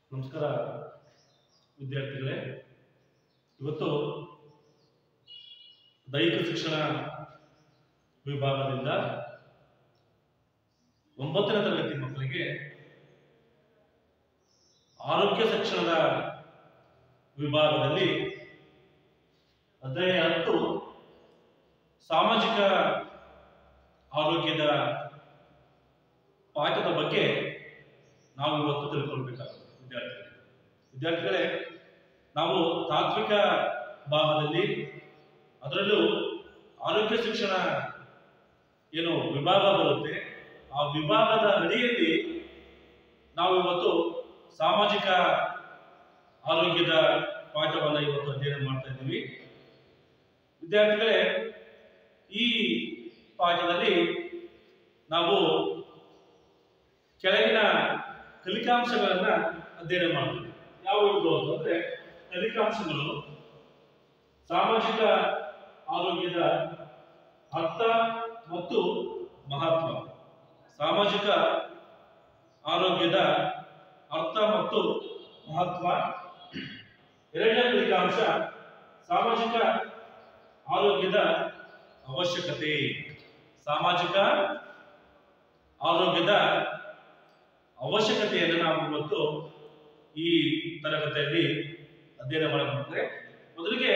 ನಮಸ್ಕಾರ ವಿದ್ಯಾರ್ಥಿಗಳೇ ಇವತ್ತು ದೈಹಿಕ ಶಿಕ್ಷಣ ವಿಭಾಗದಿಂದ ಒಂಬತ್ತನೇ ತರಗತಿ ಮಕ್ಕಳಿಗೆ ಆರೋಗ್ಯ ಶಿಕ್ಷಣದ ವಿಭಾಗದಲ್ಲಿ ಅಧ್ಯಾಯ ಹತ್ತು ಸಾಮಾಜಿಕ ಆರೋಗ್ಯದ ಪಾಠದ ಬಗ್ಗೆ ನಾವು ಇವತ್ತು ತಿಳ್ಕೊಳ್ಬೇಕಾಗುತ್ತೆ ವಿದ್ಯಾರ್ಥಿಗಳೇ ವಿದ್ಯಾರ್ಥಿಗಳೇ ನಾವು ತಾತ್ವಿಕ ಭಾಗದಲ್ಲಿ ಅದರಲ್ಲೂ ಆರೋಗ್ಯ ಶಿಕ್ಷಣ ಏನು ವಿಭಾಗ ಬರುತ್ತೆ ಆ ವಿಭಾಗದ ಅಡಿಯಲ್ಲಿ ನಾವು ಇವತ್ತು ಸಾಮಾಜಿಕ ಆರೋಗ್ಯದ ಪಾಠವನ್ನು ಇವತ್ತು ಅಧ್ಯಯನ ಮಾಡ್ತಾ ಇದ್ದೀವಿ ವಿದ್ಯಾರ್ಥಿಗಳೇ ಈ ಪಾಠದಲ್ಲಿ ನಾವು ಕೆಳಗಿನ ಕಲಿಕಾಂಶಗಳನ್ನ ಅಧ್ಯಯನ ಮಾಡ್ತೀವಿ ಯಾವುದು ಅಂತಂದ್ರೆ ಕಲಿಕಾಂಶಗಳು ಸಾಮಾಜಿಕ ಆರೋಗ್ಯದ ಅರ್ಥ ಮತ್ತು ಮಹತ್ವ ಸಾಮಾಜಿಕ ಆರೋಗ್ಯದ ಅರ್ಥ ಮತ್ತು ಮಹತ್ವ ಎರಡನೇ ಫಲಿತಾಂಶ ಸಾಮಾಜಿಕ ಆರೋಗ್ಯದ ಅವಶ್ಯಕತೆ ಸಾಮಾಜಿಕ ಆರೋಗ್ಯದ ಅವಶ್ಯಕತೆಯನ್ನು ನಾವು ಇವತ್ತು ಈ ತರಗತಿಯಲ್ಲಿ ಅಧ್ಯಯನ ಮಾಡಬೇಕಾದ್ರೆ ಮೊದಲಿಗೆ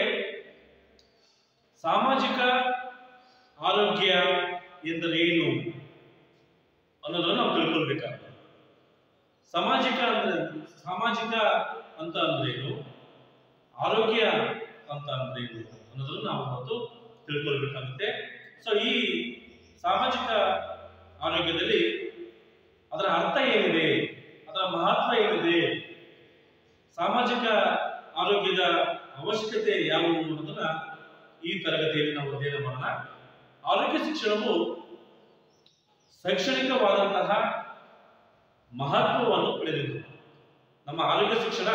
ಸಾಮಾಜಿಕ ಆರೋಗ್ಯ ಎಂದರೇನು ಅನ್ನೋದನ್ನು ನಾವು ತಿಳ್ಕೊಳ್ಬೇಕಾಗ್ತದೆ ಸಾಮಾಜಿಕ ಅಂದ್ರೆ ಸಾಮಾಜಿಕ ಅಂತ ಅಂದ್ರೇನು ಆರೋಗ್ಯ ಅಂತ ಅಂದ್ರೇನು ಅನ್ನೋದನ್ನು ನಾವು ಇವತ್ತು ತಿಳ್ಕೊಳ್ಬೇಕಾಗುತ್ತೆ ಸೊ ಈ ಸಾಮಾಜಿಕ ಆರೋಗ್ಯದಲ್ಲಿ ಅದರ ಅರ್ಥ ಏನಿದೆ ಅದರ ಮಹತ್ವ ಏನಿದೆ ಸಾಮಾಜಿಕ ಆರೋಗ್ಯದ ಅವಶ್ಯಕತೆ ಯಾವುವು ಅನ್ನೋದನ್ನ ಈ ತರಗತಿಯಲ್ಲಿ ನಾವು ಅಧ್ಯಯನ ಮಾಡೋಣ ಆರೋಗ್ಯ ಶಿಕ್ಷಣವು ಶೈಕ್ಷಣಿಕವಾದಂತಹ ಮಹತ್ವವನ್ನು ಪಡೆದಿದೆ ನಮ್ಮ ಆರೋಗ್ಯ ಶಿಕ್ಷಣ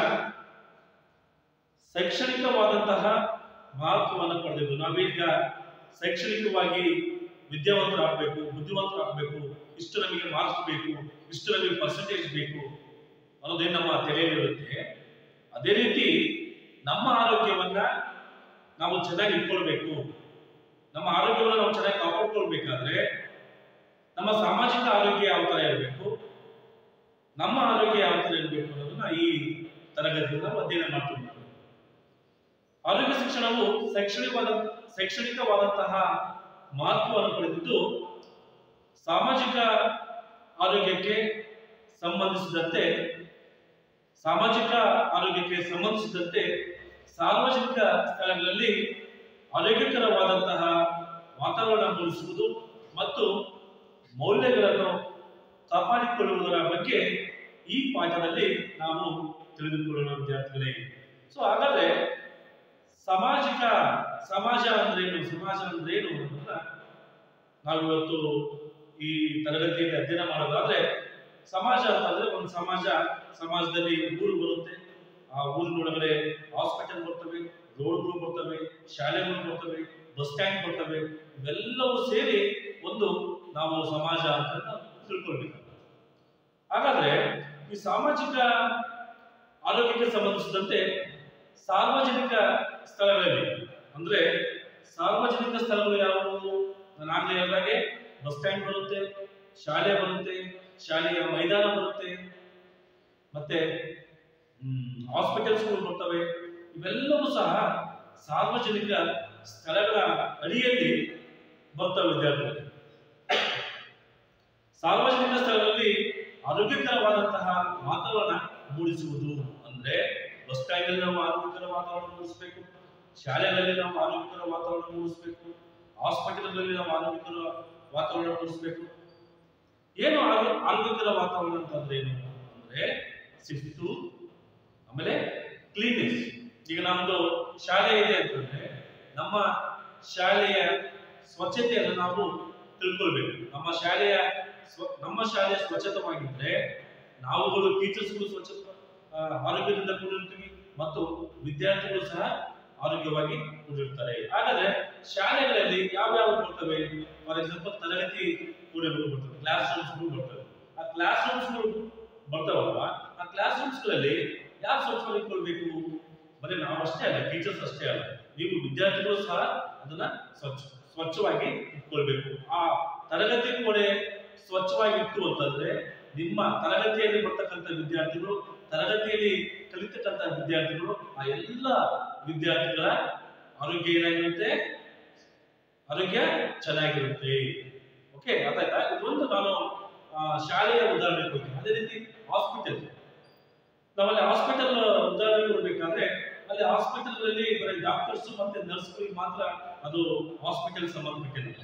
ಶೈಕ್ಷಣಿಕವಾದಂತಹ ಮಹತ್ವವನ್ನು ಪಡೆದಿದ್ದು ನಾವೀಗ ಶೈಕ್ಷಣಿಕವಾಗಿ ವಿದ್ಯಾವಂತರಾಗಬೇಕು ಬುದ್ಧಿವಂತರಾಗಬೇಕು ಇಷ್ಟು ನಮಗೆ ಮಾರ್ಕ್ಸ್ ಬೇಕು ಇಷ್ಟು ನಮಗೆ ಪರ್ಸೆಂಟೇಜ್ ಬೇಕು ಅನ್ನೋದೇನು ನಮ್ಮ ತಲೆಯಲ್ಲಿರುತ್ತೆ ಅದೇ ರೀತಿ ನಮ್ಮ ಆರೋಗ್ಯವನ್ನ ನಾವು ಚೆನ್ನಾಗಿ ಇಟ್ಕೊಳ್ಬೇಕು ನಮ್ಮ ಆರೋಗ್ಯವನ್ನು ನಾವು ಚೆನ್ನಾಗಿ ಕಾಪಾಡ್ಕೊಳ್ಬೇಕಾದ್ರೆ ನಮ್ಮ ಸಾಮಾಜಿಕ ಆರೋಗ್ಯ ಯಾವ ತರ ಇರಬೇಕು ನಮ್ಮ ಆರೋಗ್ಯ ಯಾವ ತರ ಇರಬೇಕು ಅನ್ನೋದನ್ನ ಈ ತರಗತಿಯಿಂದ ನಾವು ಅಧ್ಯಯನ ಮಾಡ್ತೀವಿ ಆರೋಗ್ಯ ಶಿಕ್ಷಣವು ಶೈಕ್ಷಣಿಕವಾದ ಶೈಕ್ಷಣಿಕವಾದಂತಹ ಮಹತ್ವವನ್ನು ಪಡೆದಿದ್ದು ಸಾಮಾಜಿಕ ಆರೋಗ್ಯಕ್ಕೆ ಸಂಬಂಧಿಸಿದಂತೆ ಸಾಮಾಜಿಕ ಆರೋಗ್ಯಕ್ಕೆ ಸಂಬಂಧಿಸಿದಂತೆ ಸಾರ್ವಜನಿಕ ಸ್ಥಳಗಳಲ್ಲಿ ಆರೋಗ್ಯಕರವಾದಂತಹ ವಾತಾವರಣ ಮೂಡಿಸುವುದು ಮತ್ತು ಮೌಲ್ಯಗಳನ್ನು ಕಾಪಾಡಿಕೊಳ್ಳುವುದರ ಬಗ್ಗೆ ಈ ಪಾಠದಲ್ಲಿ ನಾವು ತಿಳಿದುಕೊಳ್ಳೋಣ ವಿದ್ಯಾರ್ಥಿಗಳೇ ಸೊ ಹಾಗಾದ್ರೆ ಸಾಮಾಜಿಕ ಸಮಾಜ ಅಂದ್ರೇನು ಸಮಾಜ ಅಂದ್ರೇನು ಅನ್ನೋದನ್ನ ನಾವು ಇವತ್ತು ಈ ತರಗತಿಯಲ್ಲಿ ಅಧ್ಯಯನ ಮಾಡೋದಾದ್ರೆ ಸಮಾಜ ಅಂತಂದ್ರೆ ಒಂದು ಸಮಾಜ ಸಮಾಜದಲ್ಲಿ ಊರು ಬರುತ್ತೆ ಆ ಊರಿನೊಳಗಡೆ ಹಾಸ್ಪಿಟಲ್ ಬರ್ತವೆ ರೋಡ್ಗಳು ಬರ್ತವೆ ಶಾಲೆಗಳು ಬರ್ತವೆ ಬಸ್ ಸ್ಟ್ಯಾಂಡ್ ಬರ್ತವೆ ಇವೆಲ್ಲವೂ ಸೇರಿ ಒಂದು ನಾವು ಸಮಾಜ ಅಂತ ನಾವು ತಿಳ್ಕೊಳ್ಬೇಕು ಹಾಗಾದ್ರೆ ಈ ಸಾಮಾಜಿಕ ಆರೋಗ್ಯಕ್ಕೆ ಸಂಬಂಧಿಸಿದಂತೆ ಸಾರ್ವಜನಿಕ ಸ್ಥಳಗಳಲ್ಲಿ ಅಂದ್ರೆ ಸಾರ್ವಜನಿಕ ಸ್ಥಳಗಳು ಯಾವುವು ನಾನು ಆಗ್ಲೇ ಹೇಳಿದಾಗೆ ಬಸ್ ಸ್ಟ್ಯಾಂಡ್ ಬರುತ್ತೆ ಶಾಲೆ ಬರುತ್ತೆ ಶಾಲೆಯ ಮೈದಾನ ಬರುತ್ತೆ ಮತ್ತೆ ಹಾಸ್ಪಿಟಲ್ಸ್ಗಳು ಬರ್ತವೆ ಇವೆಲ್ಲವೂ ಸಹ ಸಾರ್ವಜನಿಕ ಸ್ಥಳಗಳ ಅಡಿಯಲ್ಲಿ ಬರ್ತವೆ ವಿದ್ಯಾರ್ಥಿಗಳು ಸಾರ್ವಜನಿಕ ಸ್ಥಳಗಳಲ್ಲಿ ಆರೋಗ್ಯಕರವಾದಂತಹ ವಾತಾವರಣ ಮೂಡಿಸುವುದು ಅಂದ್ರೆ ಬಸ್ ಸ್ಟ್ಯಾಂಡ್ ನಾವು ಆರೋಗ್ಯಕರ ವಾತಾವರಣ ಮೂಡಿಸಬೇಕು ಶಾಲೆಗಳಲ್ಲಿ ನಾವು ಆರೋಗ್ಯಕರ ವಾತಾವರಣ ಮೂಡಿಸಬೇಕು ಹಾಸ್ಪಿಟಲ್ಗಳಲ್ಲಿ ನಾವು ಆರೋಗ್ಯಕರ ವಾತಾವರಣ ಮೂಡಿಸಬೇಕು ಏನು ಆರೋ- ಆರೋಗ್ಯಕರ ವಾತಾವರಣ ಅಂತಂದ್ರೆ ಏನು ಅಂದ್ರೆ ಶಿಸ್ತು ಆಮೇಲೆ ಕ್ಲೀನೆಸ್ ಈಗ ನಮ್ದು ಶಾಲೆ ಇದೆ ಅಂತಂದ್ರೆ ನಮ್ಮ ಶಾಲೆಯ ಸ್ವಚ್ಛತೆಯನ್ನು ನಾವು ತಿಳ್ಕೊಳ್ಬೇಕು ನಮ್ಮ ಶಾಲೆಯ ಸ್ವ- ನಮ್ಮ ಶಾಲೆ ಸ್ವಚ್ಛತವಾಗಿದ್ರೆ ನಾವುಗಳು ಟೀಚರ್ಸ್ಗಳು ಸ್ವಚ್ಛ ಆ, ಆರೋಗ್ಯದಿಂದ ಕೂಡಿರ್ತೀವಿ ಮತ್ತು ವಿದ್ಯಾರ್ಥಿಗಳು ಸಹ ಆರೋಗ್ಯವಾಗಿ ಕೂಡಿರ್ತಾರೆ ಹಾಗಾದ್ರೆ ಶಾಲೆಗಳಲ್ಲಿ ಯಾವ್ಯಾವ ಬರ್ತವೆ ಫಾರ್ ಎಕ್ಸಾಂಪಲ್ ತರಗತಿ ಕೂಡಗಳು ಬರ್ತವೆ ಕ್ಲಾಸ್ ರೂಮ್ಸ್ಗಳು ಬರ್ತವೆ ಆ ಕ್ಲಾಸ್ ರೂಮ್ಸ್ಗಳು ಬರ್ತಾವಲ್ವಾ ಆ ಕ್ಲಾಸ್ ರೂಮ್ಸ್ ಸ್ಕೂಲಲ್ಲಿ ಯಾರು ಸ್ವಚ್ಛವಾಗಿ ಇಟ್ಕೊಳ್ಬೇಕು ಬರೀ ನಾವು ಅಷ್ಟೇ ಅಲ್ಲ ಟೀಚರ್ಸ್ ಅಷ್ಟೇ ಅಲ್ಲ ನೀವು ವಿದ್ಯಾರ್ಥಿಗಳು ಸಹ ಅದನ್ನ ಸ್ವಚ್ಛ ಸ್ವಚ್ಛವಾಗಿ ಇಟ್ಕೊಳ್ಬೇಕು ಆ ತರಗತಿ ಕೋಣೆ ಸ್ವಚ್ಛವಾಗಿ ಇತ್ತು ಅಂತಂದ್ರೆ ನಿಮ್ಮ ತರಗತಿಯಲ್ಲಿ ಬರ್ತಕ್ಕಂಥ ವಿದ್ಯಾರ್ಥಿಗಳು ತರಗತಿಯಲ್ಲಿ ಕಲಿತಕ್ಕಂಥ ವಿದ್ಯಾರ್ಥಿಗಳು ಆ ಎಲ್ಲ ವಿದ್ಯಾರ್ಥಿಗಳ ಆರೋಗ್ಯ ಏನಾಗಿರುತ್ತೆ ಆರೋಗ್ಯ ಚೆನ್ನಾಗಿರುತ್ತೆ ಓಕೆ ಅರ್ಥಾಯ್ತಾ ಇದೊಂದು ನಾನು ಆ, ಶಾಲೆಯ ಉದಾಹರಣೆ ಕೊಡ್ತೀನಿ ಅದೇ ರೀತಿ ಹಾಸ್ಪಿಟಲ್ ನಾವಲ್ಲಿ ಹಾಸ್ಪಿಟಲ್ ಉದಾಹರಣೆ ಕೊಡ್ಬೇಕಾದ್ರೆ ಅಲ್ಲಿ ಹಾಸ್ಪಿಟಲ್ ಅಲ್ಲಿ ಬರೀ ಡಾಕ್ಟರ್ಸ್ ಮತ್ತೆ ನರ್ಸ್ಗಳಿಗೆ ಮಾತ್ರ ಅದು ಹಾಸ್ಪಿಟಲ್ ಸಂಬಂಧಪಟ್ಟಿಲ್ಲ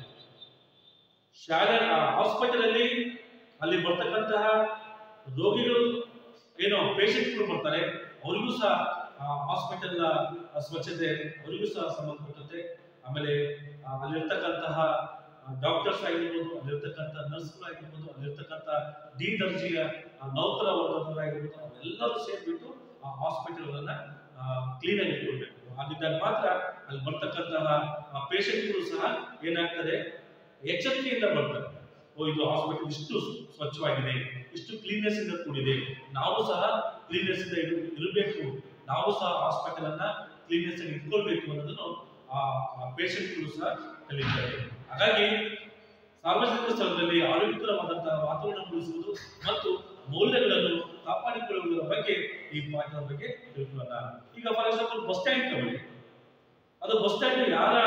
ಶಾಲೆ ಹಾಸ್ಪಿಟಲ್ ಅಲ್ಲಿ ಅಲ್ಲಿ ಬರ್ತಕ್ಕಂತಹ ರೋಗಿಗಳು ಏನೋ ಪೇಷಂಟ್ಗಳು ಬರ್ತಾರೆ ಅವರಿಗೂ ಸಹ ಹಾಸ್ಪಿಟಲ್ ಸ್ವಚ್ಛತೆ ಅವರಿಗೂ ಸಹ ಸಂಬಂಧಪಟ್ಟಂತೆ ಆಮೇಲೆ ಆ, ಅಲ್ಲಿರ್ತಕ್ಕಂತಹ ಡಾಕ್ಟರ್ಸ್ ಆಗಿರ್ಬೋದು ಅಲ್ಲಿರ್ತಕ್ಕಂಥ ನರ್ಸ್ಗಳಾಗಿರ್ಬೋದು ಅಲ್ಲಿರ್ತಕ್ಕಂಥ ಡಿ ದರ್ಜೆಯ ಆ, ನೌಕರ ವರ್ಗದವರಾಗಿರ್ಬೋದು ಅವರೆಲ್ಲರೂ ಸೇರಿಬಿಟ್ಟು ಆ ಹಾಸ್ಪಿಟಲ್ಗಳನ್ನ ಕ್ಲೀನ್ ಆಗಿ ಇಟ್ಕೊಳ್ಬೇಕು ಹಾಗಿದ್ದಾಗ ಮಾತ್ರ ಅಲ್ಲಿ ಬರ್ತಕ್ಕಂತಹ ಪೇಷಂಟ್ಗಳು ಸಹ ಏನಾಗ್ತದೆ ಎಚ್ಚರಿಕೆಯಿಂದ ಬರ್ತಾರೆ ಓ ಇದು ಹಾಸ್ಪಿಟಲ್ ಇಷ್ಟು ಸ್ವಚ್ಛವಾಗಿದೆ ಇಷ್ಟು ಕ್ಲೀನ್ನೆಸ್ ಇಂದ ಕೂಡಿದೆ ನಾವು ಸಹ ಕ್ಲೀನ್ನೆಸ್ ಇಂದ ಇರು- ಇರಬೇಕು ನಾವು ಸಹ ಹಾಸ್ಪಿಟಲ್ ಅನ್ನ ಕ್ಲೀನ್ನೆಸ್ ಆಗಿ ಇಟ್ಕೊಳ್ಬೇಕು ಅನ್ನೋದನ್ನು ಆ ಪೇಷಂಟ್ಗಳು ಸಹ ಕಲಿತಾರೆ ಹಾಗಾಗಿ ಸಾರ್ವಜನಿಕ ಸ್ಥಳದಲ್ಲಿ ಆರೋಗ್ಯಕರವಾದಂತಹ ವಾತಾವರಣ ಉಳಿಸುವುದು ಮತ್ತು ಮೌಲ್ಯಗಳನ್ನು ಕಾಪಾಡಿಕೊಳ್ಳುವುದರ ಬಗ್ಗೆ ಈ ಪಾಠದ ಬಗ್ಗೆ ತಿಳ್ಕೊಳ್ಳೋಣ ಈಗ ಫಾರ್ ಎಕ್ಸಾಂಪಲ್ ಬಸ್ ಸ್ಟ್ಯಾಂಡ್ ತಗೊಳ್ಳಿ ಅದು ಬಸ್ ಸ್ಟ್ಯಾಂಡ್ ಯಾರ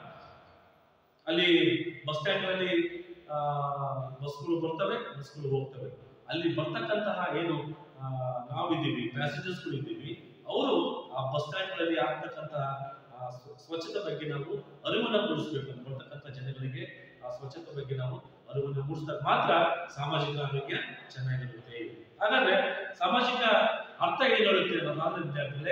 ಅಲ್ಲಿ ಬಸ್ ಸ್ಟ್ಯಾಂಡ್ ನಲ್ಲಿ ಆ, ಬಸ್ಗಳು ಬರ್ತವೆ ಬಸ್ಗಳು ಹೋಗ್ತವೆ ಅಲ್ಲಿ ಬರ್ತಕ್ಕಂತಹ ಏನು ಆ, ನಾವಿದ್ದೀವಿ ಪ್ಯಾಸೆಂಜರ್ಸ್ಗಳು ಇದ್ದೀವಿ ಅವರು ಆ ಬಸ್ ಸ್ಟ್ಯಾಂಡ್ ಗಳಲ್ಲಿ ಆಗ್ತಕ್ಕಂತಹ ಆ, ಸ್ವ- ಸ್ವಚ್ಛತೆ ಬಗ್ಗೆ ನಾವು ಅರಿವನ್ನ ಮೂಡಿಸ್ಬೇಕು ಅಲ್ಲಿ ಬರ್ತಕ್ಕಂಥ ಜನಗಳಿಗೆ ಆ ಸ್ವಚ್ಛತೆ ಬಗ್ಗೆ ನಾವು ಅರಿವನ್ನು ಮೂಡಿಸಿದಾಗ ಮಾತ್ರ ಸಾಮಾಜಿಕ ಆರೋಗ್ಯ ಚೆನ್ನಾಗಿರುತ್ತೆ ಹಾಗಾದ್ರೆ ಸಾಮಾಜಿಕ ಅರ್ಥ ಏನು ಹೇಳುತ್ತೆ ಅನ್ನೋದಾದ್ರೆ ವಿದ್ಯಾರ್ಥಿಗಳೇ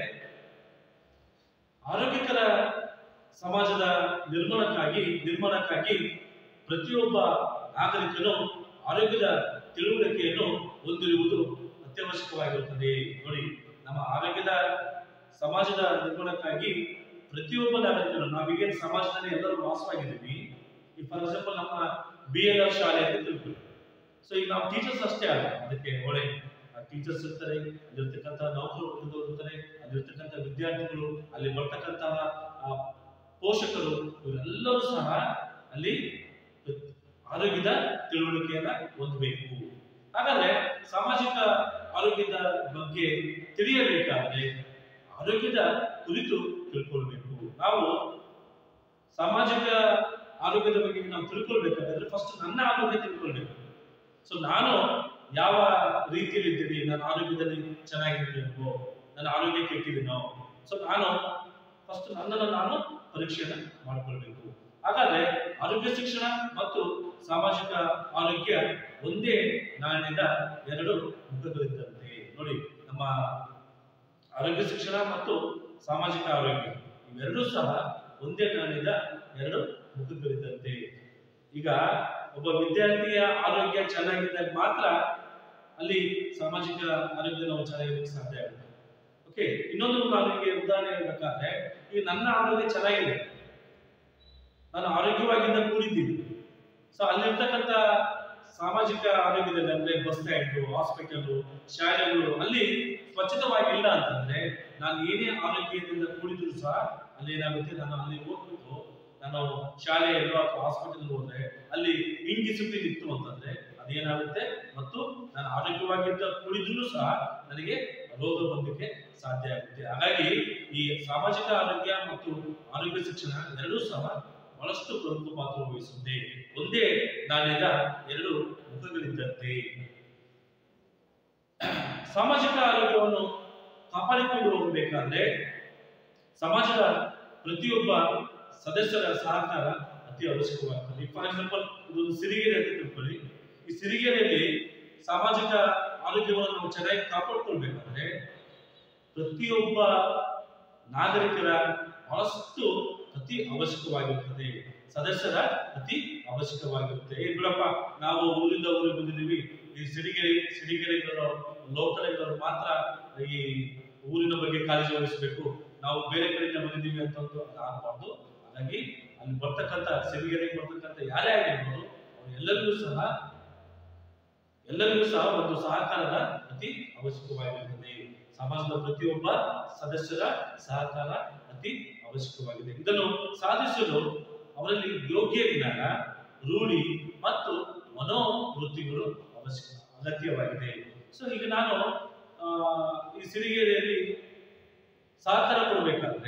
ಆರೋಗ್ಯಕರ ಸಮಾಜದ ನಿರ್ಮಾಣಕ್ಕಾಗಿ ನಿರ್ಮಾಣಕ್ಕಾಗಿ ಪ್ರತಿಯೊಬ್ಬ ನಾಗರಿಕನು ಆರೋಗ್ಯದ ತಿಳುವಳಿಕೆಯನ್ನು ಹೊಂದಿರುವುದು ಅತ್ಯವಶ್ಯಕವಾಗಿರುತ್ತದೆ ನೋಡಿ ನಮ್ಮ ಆರೋಗ್ಯದ ಸಮಾಜದ ನಿರ್ಮಾಣಕ್ಕಾಗಿ ಪ್ರತಿಯೊಬ್ಬ ನಾಗರಿಕನು ನಾವೀಗೇನು ಸಮಾಜದಲ್ಲಿ ಎಲ್ಲರೂ ವಾಸವಾಗಿದ್ದೀವಿ ಈ ಫಾರ್ ಎಕ್ಸಾಂಪಲ್ ನಮ್ಮ ಬಿ ಎಲ್ ಆರ್ ಶಾಲೆ ಅಂತ ತಿಳ್ಕೊಳ್ಳಿ ಸೊ ಈಗ ನಾವು ಟೀಚರ್ಸ್ ಅಷ್ಟೇ ಅಲ್ಲ ಅದಕ್ಕೆ ಹೊಣೆ ಟೀಚರ್ಸ್ ಇರ್ತಾರೆ ಅಲ್ಲಿರ್ತಕ್ಕಂಥ ನೌಕರು ವರ್ಗದವರು ಇರ್ತಾರೆ ಅಲ್ಲಿರ್ತಕ್ಕಂಥ ವಿದ್ಯಾರ್ಥಿಗಳು ಅಲ್ಲಿ ಬರ್ತಕ್ಕಂತಹ ಆ, ಪೋಷಕರು ಇವರೆಲ್ಲರೂ ಸಹ ಅಲ್ಲಿ ಆರೋಗ್ಯದ ತಿಳುವಳಿಕೆಯನ್ನ ಹೊಂದಬೇಕು ಹಾಗಾದ್ರೆ ಸಾಮಾಜಿಕ ಆರೋಗ್ಯದ ಬಗ್ಗೆ ತಿಳಿಯಬೇಕಾದ್ರೆ ಆರೋಗ್ಯದ ಕುರಿತು ತಿಳ್ಕೊಳ್ಬೇಕು ನಾವು ಸಾಮಾಜಿಕ ಆರೋಗ್ಯದ ಬಗ್ಗೆ ನಾವು ತಿಳ್ಕೊಳ್ಬೇಕಾದ್ರೆ ಫಸ್ಟ್ ನನ್ನ ಆರೋಗ್ಯ ತಿಳ್ಕೊಳ್ಬೇಕು ಸೊ ನಾನು ಯಾವ ರೀತಿಯಲ್ಲಿ ಇದ್ದೀನಿ ನನ್ನ ಆರೋಗ್ಯದಲ್ಲಿ ಚೆನ್ನಾಗಿರ್ಬೇಕು ನನ್ನ ಆರೋಗ್ಯ ಕೆಟ್ಟಿದ್ದೀನೋ ಸೊ ನಾನು ಫಸ್ಟ್ ನನ್ನನ್ನು ನಾನು ಪರೀಕ್ಷೆಯನ್ನು ಮಾಡ್ಕೊಳ್ಬೇಕು ಹಾಗಾದ್ರೆ ಆರೋಗ್ಯ ಶಿಕ್ಷಣ ಮತ್ತು ಸಾಮಾಜಿಕ ಆರೋಗ್ಯ ಒಂದೇ ನಾಣ್ಯದ ಎರಡು ಮುಖಗಳಿದ್ದಂತೆ ನೋಡಿ ನಮ್ಮ ಆರೋಗ್ಯ ಶಿಕ್ಷಣ ಮತ್ತು ಸಾಮಾಜಿಕ ಆರೋಗ್ಯ ಇವೆರಡೂ ಸಹ ಒಂದೇ ನಾಣ್ಯದ ಎರಡು ಮುಖಗಳಿದ್ದಂತೆ ಈಗ ಒಬ್ಬ ವಿದ್ಯಾರ್ಥಿಯ ಆರೋಗ್ಯ ಚೆನ್ನಾಗಿದ್ದಾಗ ಮಾತ್ರ ಅಲ್ಲಿ ಸಾಮಾಜಿಕ ಆರೋಗ್ಯ ನಾವು ಚೆನ್ನಾಗಿರಲಿಕ್ಕೆ ಸಾಧ್ಯ ಆಗುತ್ತೆ ಓಕೆ ಇನ್ನೊಂದು ನಾನು ನಿಮಗೆ ಉದಾಹರಣೆ ಹೇಳ್ಬೇಕಾದ್ರೆ ಈಗ ನನ್ನ ಆರೋಗ್ಯ ಚೆನ್ನಾಗಿದೆ ನಾನು ಆರೋಗ್ಯವಾಗಿಂದ ಕೂಡಿದ್ದೀನಿ ಸೊ ಅಲ್ಲಿರ್ತಕ್ಕಂಥ ಸಾಮಾಜಿಕ ಆರೋಗ್ಯದಲ್ಲಿ ಅಂದ್ರೆ ಬಸ್ ಸ್ಟ್ಯಾಂಡ್ ಹಾಸ್ಪಿಟಲ್ ಶಾಲೆಗಳು ಅಲ್ಲಿ ಸ್ವಚ್ಛತವಾಗಿಲ್ಲ ಅಂತಂದ್ರೆ ನಾನು ಏನೇ ಆರೋಗ್ಯದಿಂದ ಕೂಡಿದ್ರು ಸಹ ಅಲ್ಲಿ ಏನಾಗುತ್ತೆ ನಾನು ಅಲ್ಲಿ ಹೋಗ್ಬಿಟ್ಟು ನಾನು ಶಾಲೆಯಲ್ಲೋ ಅಥವಾ ಹಾಸ್ಪಿಟಲ್ ಹೋದ್ರೆ ಅಲ್ಲಿ ಇಂಡಿಸಿಪ್ಲಿನ್ ಇತ್ತು ಅಂತಂದ್ರೆ ಅದೇನಾಗುತ್ತೆ ಮತ್ತು ನಾನು ಆರೋಗ್ಯವಾಗಿದ್ದ ಕೂಡಿದ್ರು ಸಹ ನನಗೆ ರೋಗ ಬಂದಕ್ಕೆ ಸಾಧ್ಯ ಆಗುತ್ತೆ ಹಾಗಾಗಿ ಈ ಸಾಮಾಜಿಕ ಆರೋಗ್ಯ ಮತ್ತು ಆರೋಗ್ಯ ಶಿಕ್ಷಣ ಎರಡೂ ಸಹ ಬಹಳಷ್ಟು ಪ್ರಮುಖ ಪಾತ್ರ ವಹಿಸುತ್ತೆ ಒಂದೇ ನಾಣ್ಯದ ಎರಡು ಮುಖಗಳಿದ್ದಂತೆ ಸಾಮಾಜಿಕ ಆರೋಗ್ಯವನ್ನು ಕಾಪಾಡಿಕೊಂಡು ಹೋಗಬೇಕಾದ್ರೆ ಸಮಾಜದ ಪ್ರತಿಯೊಬ್ಬ ಸದಸ್ಯರ ಸಹಕಾರ ಅತಿ ಅವಶ್ಯಕವಾಗ್ತದೆ ಫಾರ್ ಎಕ್ಸಾಂಪಲ್ ಇದೊಂದು ಸಿರಿಗೆರೆ ಅಂತ ತಿಳ್ಕೊಳ್ಳಿ ಈ ಸಿರಿಗೆರೆಯಲ್ಲಿ ಸಾಮಾಜಿಕ ಆರೋಗ್ಯವನ್ನು ನಾವು ಚೆನ್ನಾಗಿ ಕಾಪಾಡ್ಕೊಳ್ಬೇಕಾದ್ರೆ ಪ್ರತಿಯೊಬ್ಬ ನಾಗರಿಕರ ಬಹಳಷ್ಟು ಅತಿ ಅವಶ್ಯಕವಾಗಿರುತ್ತದೆ ಸದಸ್ಯರ ಅತಿ ಅವಶ್ಯಕವಾಗಿರುತ್ತೆ ಏ ಬಿಡಪ್ಪ ನಾವು ಊರಿಂದ ಊರಿಗೆ ಬಂದಿದ್ದೀವಿ ಈ ಸಿರಿಗೆರೆ ಸಿರಿಗೆರೆಗಳ ಲೋಕಲ್ಗಳು ಮಾತ್ರ ಈ ಊರಿನ ಬಗ್ಗೆ ಕಾಳಜಿ ವಹಿಸಬೇಕು ನಾವು ಬೇರೆ ಕಡೆಯಿಂದ ಬಂದಿದ್ದೀವಿ ಅಂತಂದು ಆಗಬಾರ್ದು ಹಾಗಾಗಿ ಅಲ್ಲಿ ಬರ್ತಕ್ಕಂಥ ಸಿರಿಗೆರೆಗೆ ಬರ್ತಕ್ಕಂಥ ಯಾರೇ ಆಗಿರ್ಬೋದು ಅವ್ರು ಎಲ್ಲರಿಗೂ ಸಹ ಎಲ್ಲರಿಗೂ ಸಹ ಒಂದು ಸಹಕಾರದ ಅತಿ ಅವಶ್ಯಕವಾಗಿರುತ್ತದೆ ಸಮಾಜದ ಪ್ರತಿಯೊಬ್ಬ ಸದಸ್ಯರ ಸಹಕಾರ ಅತಿ ಅವಶ್ಯಕವಾಗಿದೆ ಇದನ್ನು ಸಾಧಿಸಲು ಅವರಲ್ಲಿ ಯೋಗ್ಯ ಜ್ಞಾನ ರೂಢಿ ಮತ್ತು ಮನೋವೃತ್ತಿಗಳು ಅವಶ್ಯಕ ಅಗತ್ಯವಾಗಿದೆ ಸೊ ಈಗ ನಾನು ಆ, ಈ ಸಿರಿಗೆರೆಯಲ್ಲಿ ಸಹಕಾರ ಕೊಡಬೇಕಾದ್ರೆ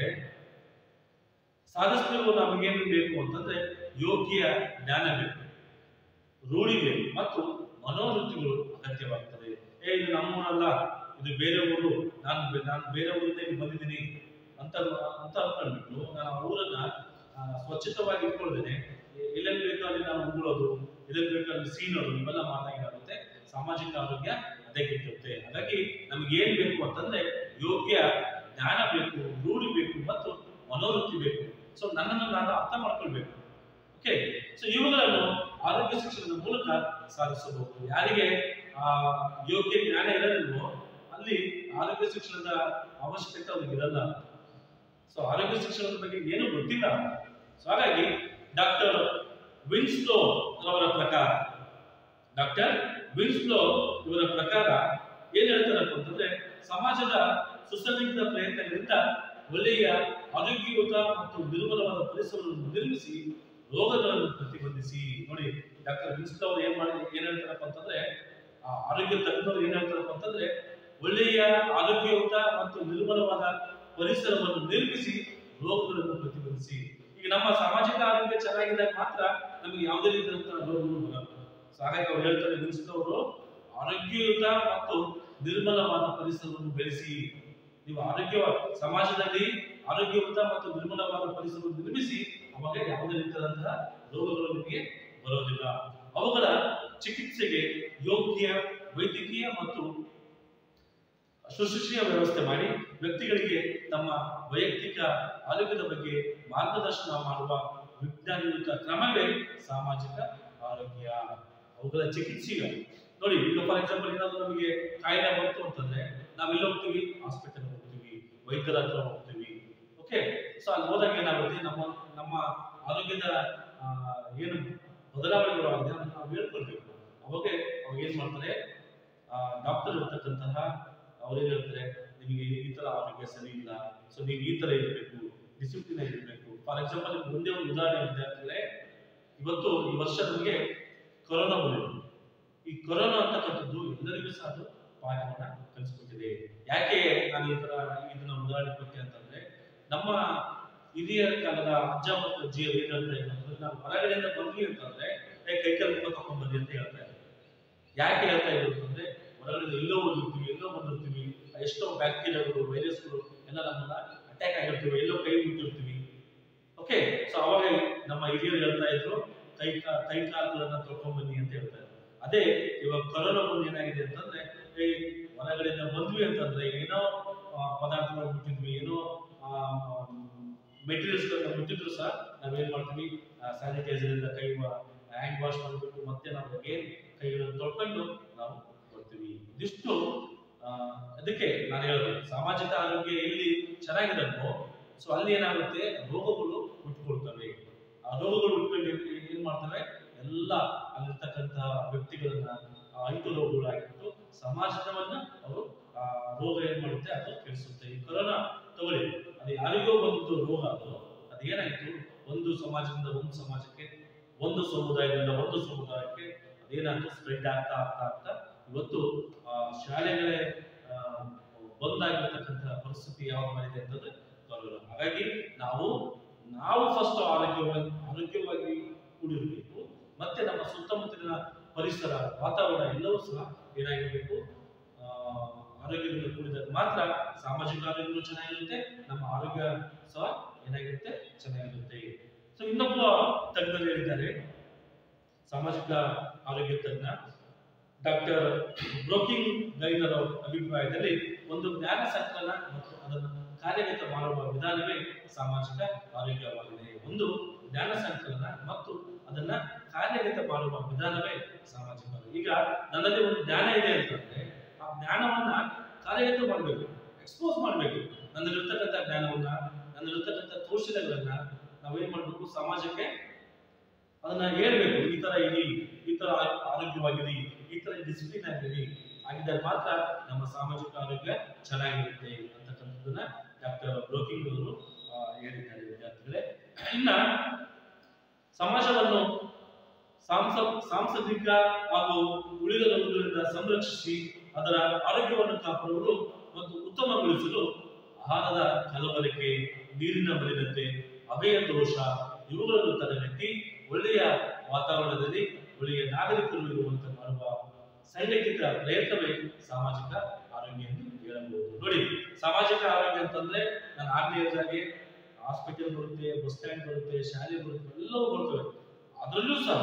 ಸಾಧಿಸಬೇಕು ನಮಗೇನು ಬೇಕು ಅಂತಂದ್ರೆ ಯೋಗ್ಯ ಜ್ಞಾನ ಬೇಕು ರೂಢಿ ಬೇಕು ಮತ್ತು ಮನೋವೃತ್ತಿಗಳು ಅಗತ್ಯವಾಗ್ತದೆ ಏ ಇದು ನಮ್ಮೂರಲ್ಲ ಇದು ಬೇರೆ ಊರು ನಾನು ಬೆ- ನಾನು ಬೇರೆ ಊರಿಂದ ಇಲ್ಲಿ ಬಂದಿದ್ದೀನಿ ಅಂತ ಅಂತ ಅನ್ಕೊಂಡ್ಬಿಟ್ಟು ನಾನು ಆ ಊರನ್ನ ಆ, ಸ್ವಚ್ಛತವಾಗಿ ಇಟ್ಕೊಳ್ದೇನೆ ಎ- ಎಲ್ಲೆಲ್ಲಿ ಬೇಕೋ ಅಲ್ಲಿ ನಾವು ಉಗುಳೋದು ಎಲ್ಲೆಲ್ಲಿ ಬೇಕೋ ಅಲ್ಲಿ ಸೀನೋದು ಇವೆಲ್ಲ ಮಾಡಿದಾಗ ಏನಾಗುತ್ತೆ ಸಾಮಾಜಿಕ ಆರೋಗ್ಯ ಅದೇ ಕೆಟ್ಟಿರುತ್ತೆ ಹಾಗಾಗಿ ನಮ್ಗೆ ಏನ್ ಬೇಕು ಅಂತಂದ್ರೆ ಯೋಗ್ಯ ಜ್ಞಾನ ಬೇಕು ರೂಢಿ ಬೇಕು ಮತ್ತು ಮನೋವೃತ್ತಿ ಬೇಕು ಸೊ ನನ್ನನ್ನು ನಾನು ಅರ್ಥ ಮಾಡ್ಕೊಳ್ಬೇಕು ಓಕೆ ಸೊ ಇವುಗಳನ್ನು ಆರೋಗ್ಯ ಶಿಕ್ಷಣದ ಮೂಲಕ ಸಾಧಿಸಬಹುದು ಯಾರಿಗೆ ಆ ಯೋಗ್ಯ ಜ್ಞಾನ ಇರಲಿಲ್ವೋ ಅಲ್ಲಿ ಆರೋಗ್ಯ ಶಿಕ್ಷಣದ ಅವಶ್ಯಕತೆ ಅವ್ರಿಗೆ ಇರಲ್ಲ ಸೊ ಆರೋಗ್ಯ ಶಿಕ್ಷಣದ ಬಗ್ಗೆ ಏನು ಗೊತ್ತಿಲ್ಲ ಸೊ ಹಾಗಾಗಿ ಡಾಕ್ಟರ್ ವಿನ್ಸ್ಲೋ ಅವರ ಪ್ರಕಾರ ಡಾಕ್ಟರ್ ವಿನ್ಸ್ಲೋ ಇವರ ಪ್ರಕಾರ ಏನ್ ಹೇಳ್ತಾರಪ್ಪ ಅಂತಂದ್ರೆ ಸಮಾಜದ ಸುಸಂಘಟಿತ ಪ್ರಯತ್ನಗಳಿಂದ ಒಳ್ಳೆಯ ಆರೋಗ್ಯಯುತ ಮತ್ತು ನಿರ್ಮಲವಾದ ಪರಿಸರವನ್ನು ನಿರ್ಮಿಸಿ ರೋಗಗಳನ್ನು ಪ್ರತಿಬಂಧಿಸಿ ನೋಡಿ ಡಾಕ್ಟರ್ ವಿನ್ಸ್ಲೋ ಅವರು ಏನ್ ಮಾಡಿ ಏನ್ ಹೇಳ್ತಾರಪ್ಪ ಅಂತಂದ್ರೆ ಆ ಆರೋಗ್ಯ ತಜ್ಞರು ಏನ್ ಹೇಳ್ತಾರಪ್ಪ ಅಂತಂದ್ರೆ ಒಳ್ಳೆಯ ಆರೋಗ್ಯಯುತ ಮತ್ತು ನಿರ್ಮಲವಾದ ಪರಿಸರವನ್ನು ನಿರ್ಮಿಸಿ ರೋಗಗಳನ್ನು ಪ್ರತಿಬಂಧಿಸಿ ಈಗ ನಮ್ಮ ಸಾಮಾಜಿಕ ಆರೋಗ್ಯ ಚೆನ್ನಾಗಿದ್ದಾಗ ಮಾತ್ರ ನಮಗೆ ಯಾವುದೇ ರೀತಿಯಾದಂತಹ ರೋಗಗಳು ಬರಲ್ಲ ಸೊ ಹಾಗಾಗಿ ಅವ್ರು ಹೇಳ್ತಾರೆ ಅವರು ಆರೋಗ್ಯಯುತ ಮತ್ತು ನಿರ್ಮಲವಾದ ಪರಿಸರವನ್ನು ಬೆಳೆಸಿ ನೀವು ಆರೋಗ್ಯ ಸಮಾಜದಲ್ಲಿ ಆರೋಗ್ಯಯುತ ಮತ್ತು ನಿರ್ಮಲವಾದ ಪರಿಸರವನ್ನು ನಿರ್ಮಿಸಿ ಅವಾಗ ಯಾವುದೇ ರೀತಿಯಾದಂತಹ ರೋಗಗಳು ನಿಮಗೆ ಬರೋದಿಲ್ಲ ಅವುಗಳ ಚಿಕಿತ್ಸೆಗೆ ಯೋಗ್ಯ ವೈದ್ಯಕೀಯ ಮತ್ತು ಶುಶ್ರೂಷೆಯ ವ್ಯವಸ್ಥೆ ಮಾಡಿ ವ್ಯಕ್ತಿಗಳಿಗೆ ತಮ್ಮ ವೈಯಕ್ತಿಕ ಆರೋಗ್ಯದ ಬಗ್ಗೆ ಮಾರ್ಗದರ್ಶನ ಮಾಡುವ ವಿಜ್ಞಾನಯುತ ಕ್ರಮವೇ ಸಾಮಾಜಿಕ ಆರೋಗ್ಯ ಅವುಗಳ ಚಿಕಿತ್ಸೆಗೆ ನೋಡಿ ಈಗ ಫಾರ್ ಎಕ್ಸಾಂಪಲ್ ಏನಾದ್ರು ನಮಗೆ ಕಾಯಿಲೆ ಬಂತು ಅಂತಂದ್ರೆ ನಾವೆಲ್ಲ ಹೋಗ್ತೀವಿ ಹಾಸ್ಪಿಟಲ್ ಹೋಗ್ತೀವಿ ವೈದ್ಯರ ಹತ್ರ ಹೋಗ್ತೀವಿ ಓಕೆ ಸೊ ಅಲ್ಲಿ ಹೋದಾಗ ಏನಾಗುತ್ತೆ ನಮ್ಮ ನಮ್ಮ ಆರೋಗ್ಯದ ಆ, ಏನು ಬದಲಾವಣೆಗಳು ಆಗಿದೆ ಅದನ್ನ ನಾವು ಹೇಳ್ಕೊಳ್ಬೇಕು ಅವಾಗ ಅವಾಗ ಏನ್ ಮಾಡ್ತಾರೆ ಡಾಕ್ಟರ್ ಇರ್ತಕ್ಕಂತಹ ಅವ್ರೇನ್ ಹೇಳ್ತಾರೆ ನಿಮಗೆ ಈ ತರ ಆರೋಗ್ಯ ಸರಿ ಇಲ್ಲ ಸೊ ನೀವು ಈ ತರ ಇರಬೇಕು ಡಿಸಿಪ್ಲಿನ್ ಇರಬೇಕು ಫಾರ್ ಎಕ್ಸಾಂಪಲ್ ಒಂದೇ ಒಂದು ಉದಾಹರಣೆ ವಿದ್ಯಾರ್ಥಿಗಳೇ ಇವತ್ತು ಈ ವರ್ಷ ನಮಗೆ ಕೊರೋನಾ ಬಂದಿದೆ ಈ ಕೊರೋನಾ ಅಂತಕ್ಕಂಥದ್ದು ಎಲ್ಲರಿಗೂ ಸಹ ಅದು ಪಾಠವನ್ನ ಕಲಿಸ್ಕೊಟ್ಟಿದೆ ಯಾಕೆ ನಾನು ಈ ತರ ಇದನ್ನ ಉದಾಹರಣೆ ಕೊಟ್ಟೆ ಅಂತಂದ್ರೆ ನಮ್ಮ ಹಿರಿಯ ಕಾಲದ ಅಜ್ಜ ಮತ್ತು ಅಜ್ಜಿಯರು ಏನ್ ಹೇಳ್ತಾ ಇದ್ರು ಅಂತಂದ್ರೆ ನಾವು ಹೊರಗಡೆಯಿಂದ ಬಂದ್ವಿ ಅಂತಂದ್ರೆ ಏ ಕೈ ಕಾಲು ಮುಖ ತಕೊಂಡ್ ಬನ್ನಿ ಅಂತ ಹೇಳ್ತಾ ಇದ್ರು ಯಾಕೆ ಹೇಳ್ತಾ ಇದ್ರು ಅಂತಂದ್ರೆ ಹೊರಗಡೆ ಎಲ್ಲೋ ಹೋಗಿರ್ತೀವಿ ಎಲ್ಲೋ ಬಂದಿರ್ತೀವಿ ಎಷ್ಟೋ ಬ್ಯಾಕ್ಟೀರಿಯಾಗಳು ವೈರಸ್ಗಳು ಎಲ್ಲ ನಮ್ಮನ್ನ ಅಟ್ಯಾಕ್ ಆಗಿರ್ತೀವಿ ಎಲ್ಲೋ ಕೈ ಮುಟ್ಟಿರ್ತೀವಿ ಓಕೆ ಸೊ ಅವಾಗ ನಮ್ಮ ಹಿರಿಯರು ಹೇಳ್ತಾ ಇದ್ರು ಕೈ ಕಾ- ಕೈ ಕಾಲುಗಳನ್ನ ತೊಳ್ಕೊಂಡ್ ಬನ್ನಿ ಅಂತ ಹೇಳ್ತಾ ಇದ್ರು ಅದೇ ಇವಾಗ ಕೊರೋನಾ ಬಂದು ಏನಾಗಿದೆ ಅಂತಂದ್ರೆ ಏ ಹೊರಗಡೆಯಿಂದ ಬಂದ್ವಿ ಅಂತಂದ್ರೆ ಏನೋ ಆ, ಪದಾರ್ಥಗಳು ಮುಟ್ಟಿದ್ವಿ ಏನೋ ಮೆಟೀರಿಯಲ್ಸ್ ಮುಟ್ಟಿದ್ರು ಸಹ ನಾವೇನ್ ಮಾಡ್ತೀವಿ ಸ್ಯಾನಿಟೈಸರ್ ಇಂದ ಕೈ ಹ್ಯಾಂಡ್ ವಾಶ್ ಮಾಡಬೇಕು ಮತ್ತೆ ನಾವು ಅಗೇನ್ ಕೈಗಳನ್ನು ತೊಳ್ಕೊಂಡು ನಾವು ಬರ್ತೀವಿ ಇದಿಷ್ಟು ಆ, ಅದಕ್ಕೆ ನಾನು ಹೇಳೋದು ಸಾಮಾಜಿಕ ಆರೋಗ್ಯ ಎಲ್ಲಿ ಚೆನ್ನಾಗಿರಲ್ವೋ ಸೊ ಅಲ್ಲಿ ಏನಾಗುತ್ತೆ ರೋಗಗಳು ಹುಟ್ಕೊಳ್ತವೆ ಆ ರೋಗಗಳು ಹುಟ್ಕೊಂಡು ಏನ್- ಏನ್ ಮಾಡ್ತವೆ ಎಲ್ಲ ಅಲ್ಲಿರ್ತಕ್ಕಂಥ ವ್ಯಕ್ತಿಗಳನ್ನ ಆ ಅಂಟು ರೋಗಗಳಾಗಿಟ್ಟು ಸಮಾಜವನ್ನ ಅವರು ಆ ರೋಗ ಏನ್ ಮಾಡುತ್ತೆ ಅದು ಕೆಡಿಸುತ್ತೆ ಈ ಕೊರೋನಾ ತಗೊಳ್ಳಿ ಅದು ಯಾರಿಗೋ ಬಂದಿದ್ದು ರೋಗ ಅದು ಅದೇನಾಯ್ತು ಒಂದು ಸಮಾಜದಿಂದ ಒಂದು ಸಮಾಜಕ್ಕೆ ಒಂದು ಸಮುದಾಯದಿಂದ ಒಂದು ಸಮುದಾಯಕ್ಕೆ ಅದೇನಾಯ್ತು ಸ್ಪ್ರೆಡ್ ಆಗ್ತಾ ಆಗ್ತಾ ಆಗ್ತಾ ಇವತ್ತು ಆ, ಶಾಲೆಗಳೇ ಆ, ಬಂದಾಗಿರ್ತಕ್ಕಂಥ ಪರಿಸ್ಥಿತಿ ಯಾವಾಗ ಮಾಡಿದೆ ಅಂತಂದ್ರೆ ಕೊರೋನಾ ಹಾಗಾಗಿ ನಾವು ನಾವು ಫಸ್ಟ್ ಆರೋಗ್ಯವಾಗಿ ಆರೋಗ್ಯವಾಗಿ ಕೂಡಿರಬೇಕು ಮತ್ತೆ ನಮ್ಮ ಸುತ್ತಮುತ್ತಲಿನ ಪರಿಸರ ವಾತಾವರಣ ಎಲ್ಲವೂ ಸಹ ಏನಾಗಿರಬೇಕು ಆ, ಆರೋಗ್ಯದಿಂದ ಕೂಡಿದಾಗ ಮಾತ್ರ ಸಾಮಾಜಿಕ ಆರೋಗ್ಯಗಳು ಚೆನ್ನಾಗಿರುತ್ತೆ ನಮ್ಮ ಆರೋಗ್ಯ ಸಹ ಏನಾಗಿರುತ್ತೆ ಚೆನ್ನಾಗಿರುತ್ತೆ ಸೊ ಇನ್ನೊಬ್ಬ ತಜ್ಞರು ಹೇಳಿದ್ದಾರೆ ಸಾಮಾಜಿಕ ಆರೋಗ್ಯ ತಜ್ಞ ಡಾಕ್ಟರ್ ಬ್ರೋಕಿಂಗ್ ಗೈನರ್ ಅವರ ಅಭಿಪ್ರಾಯದಲ್ಲಿ ಒಂದು ಜ್ಞಾನ ಸಂಕಲನ ಮತ್ತು ಅದನ್ನು ಕಾರ್ಯಗತ ಮಾಡುವ ವಿಧಾನವೇ ಸಾಮಾಜಿಕ ಆರೋಗ್ಯವಾಗಿದೆ ಒಂದು ಜ್ಞಾನ ಸಂಕಲನ ಮತ್ತು ಅದನ್ನ ಕಾರ್ಯಗತ ಮಾಡುವ ವಿಧಾನವೇ ಸಾಮಾಜಿಕ ಆರೋಗ್ಯ ಈಗ ನನ್ನಲ್ಲಿ ಒಂದು ಜ್ಞಾನ ಇದೆ ಅಂತಂದ್ರೆ ಆ ಜ್ಞಾನವನ್ನ ಕಾರ್ಯಗತ ಮಾಡಬೇಕು ಎಕ್ಸ್ಪೋಸ್ ಮಾಡಬೇಕು ನನ್ನಲ್ಲಿರ್ತಕ್ಕಂಥ ಜ್ಞಾನವನ್ನ ನನ್ನಲ್ಲಿರ್ತಕ್ಕಂಥ ಕೌಶಲ್ಯಗಳನ್ನ ನಾವೇನ್ ಮಾಡ್ಬೇಕು ಸಮಾಜಕ್ಕೆ ಅದನ್ನ ಹೇಳ್ಬೇಕು ಈ ತರ ಇರಿ ಈ ತರ ಆ- ಆರೋಗ್ಯವಾಗಿರಿ ಈ ತರ ಡಿಸಿಪ್ಲಿನ್ ಆಗಿರಿ ಆಗಿದ್ದಾಗ ಮಾತ್ರ ನಮ್ಮ ಸಾಮಾಜಿಕ ಆರೋಗ್ಯ ಚೆನ್ನಾಗಿರುತ್ತೆ ಅಂತಕ್ಕಂಥದ್ದನ್ನ ಡಾಕ್ಟರ್ ಬ್ರೋಕಿಂಗ್ ಅವರು ಆ, ಹೇಳಿದ್ದಾರೆ ವಿದ್ಯಾರ್ಥಿಗಳೇ ಇನ್ನ ಸಮಾಜವನ್ನು ಸಾಂಸ ಸಾಂಸ್ಕೃತಿಕ ಹಾಗೂ ಉಳಿದ ರೋಗಗಳಿಂದ ಸಂರಕ್ಷಿಸಿ ಅದರ ಆರೋಗ್ಯವನ್ನು ಕಾಪಾಡುವುದು ಮತ್ತು ಉತ್ತಮಗೊಳಿಸಲು ಆಹಾರದ ಕಲಬೆರಕೆ ನೀರಿನ ಮಲಿನತೆ ಅಭಯ ದೋಷ ಇವುಗಳನ್ನು ತಡೆಗಟ್ಟಿ ಒಳ್ಳೆಯ ವಾತಾವರಣದಲ್ಲಿ ಒಳ್ಳೆಯ ನಾಗರಿಕರು ಇರುವಂತೆ ಮಾಡುವ ಸಂಘಟಿತ ಪ್ರಯತ್ನವೇ ಸಾಮಾಜಿಕ ಆರೋಗ್ಯ ಎಂದು ಹೇಳಬಹುದು ನೋಡಿ ಸಾಮಾಜಿಕ ಆರೋಗ್ಯ ಅಂತಂದ್ರೆ ನಾನು ಆಗ್ಲೇ ಹೇಳಿದಾಗೆ ಹಾಸ್ಪಿಟಲ್ ಬರುತ್ತೆ ಬಸ್ ಸ್ಟ್ಯಾಂಡ್ ಬರುತ್ತೆ ಶಾಲೆ ಬರುತ್ತೆ ಎಲ್ಲವೂ ಬರ್ತವೆ ಅದರಲ್ಲೂ ಸಹ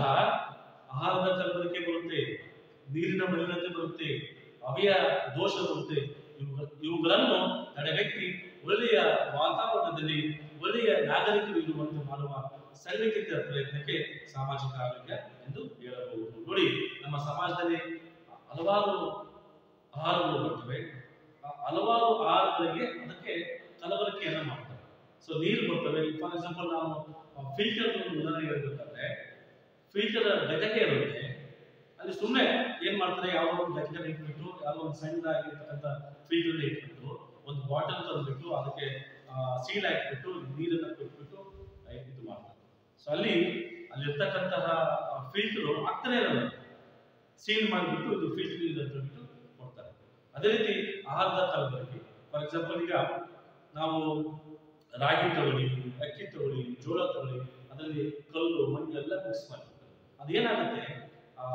ಆಹಾರದ ಕಲಬೆರಕೆ ಬರುತ್ತೆ ನೀರಿನ ಮಲಿನತೆ ಬರುತ್ತೆ ಅವೆಯ ದೋಷ ಬರುತ್ತೆ ಇವುಗ- ಇವುಗಳನ್ನು ತಡೆಗಟ್ಟಿ ಒಳ್ಳೆಯ ವಾತಾವರಣದಲ್ಲಿ ಒಳ್ಳೆಯ ನಾಗರಿಕರು ಇರುವಂತೆ ಮಾಡುವ ಸಂಘಟಿತ ಪ್ರಯತ್ನಕ್ಕೆ ಸಾಮಾಜಿಕ ಆರೋಗ್ಯ ಎಂದು ಹೇಳಬಹುದು ನೋಡಿ ನಮ್ಮ ಸಮಾಜದಲ್ಲಿ ಹಲವಾರು ಆಹಾರಗಳು ಬರ್ತವೆ ಆ ಹಲವಾರು ಆಹಾರಗಳಿಗೆ ಅದಕ್ಕೆ ಕಲಬೆರಕೆಯನ್ನ ಮಾಡ್ತಾರೆ ಸೊ ನೀರು ಬರ್ತವೆ ಫಾರ್ ಎಕ್ಸಾಂಪಲ್ ನಾವು ಫಿಲ್ಟರ್ ಒಂದು ಉದಾಹರಣೆ ಹೇಳ್ಬೇಕಾದ್ರೆ ಫಿಲ್ಟರ್ ಘಟಕ ಇರುತ್ತೆ ಅಲ್ಲಿ ಸುಮ್ಮನೆ ಏನ್ ಮಾಡ್ತಾರೆ ಯಾವುದೋ ಒಂದು ಘಟಕ ಇಟ್ಬಿಟ್ಟು ಯಾವುದೋ ಒಂದು ಸಣ್ಣದಾಗಿರ್ತಕ್ಕಂಥ ಫಿಲ್ಟರ್ ಇಟ್ಬಿಟ್ಟು ಒಂದು ಬಾಟಲ್ ತಂದ್ಬಿಟ್ಟು ಅದಕ್ಕೆ ಸೀಲ್ ಹಾಕ್ಬಿಟ್ಟು ನೀರನ್ನ ಕೊಟ್ಬಿಟ್ಟು ಆ, ಇದು ಮಾಡ್ತಾರೆ ಸೊ ಅಲ್ಲಿ ಅಲ್ಲಿರ್ತಕ್ಕಂತಹ ಫಿಲ್ಟರ್ ಆಗ್ತಾನೆ ಇರಲ್ಲ ಸೀಲ್ ಮಾಡಿಬಿಟ್ಟು ಇದು ಫಿಲ್ಟರ್ ನೀರು ಅಂತ ಹೇಳ್ಬಿಟ್ಟು ಕೊಡ್ತಾರೆ ಅದೇ ರೀತಿ ಆಹಾರದ ಕಲಬೆರಕೆ ಫಾರ್ ಎಕ್ಸಾಂಪಲ್ ಈಗ ನಾವು ರಾಗಿ ತಗೊಳ್ಳಿ ಅಕ್ಕಿ ತಗೊಳ್ಳಿ ಜೋಳ ತಗೊಳ್ಳಿ ಅದರಲ್ಲಿ ಕಲ್ಲು ಮಣ್ಣು ಎಲ್ಲ ಮಿಕ್ಸ್ ಮಾಡಿರ್ತಾರೆ ಅದೇನಾಗುತ್ತೆ ಆ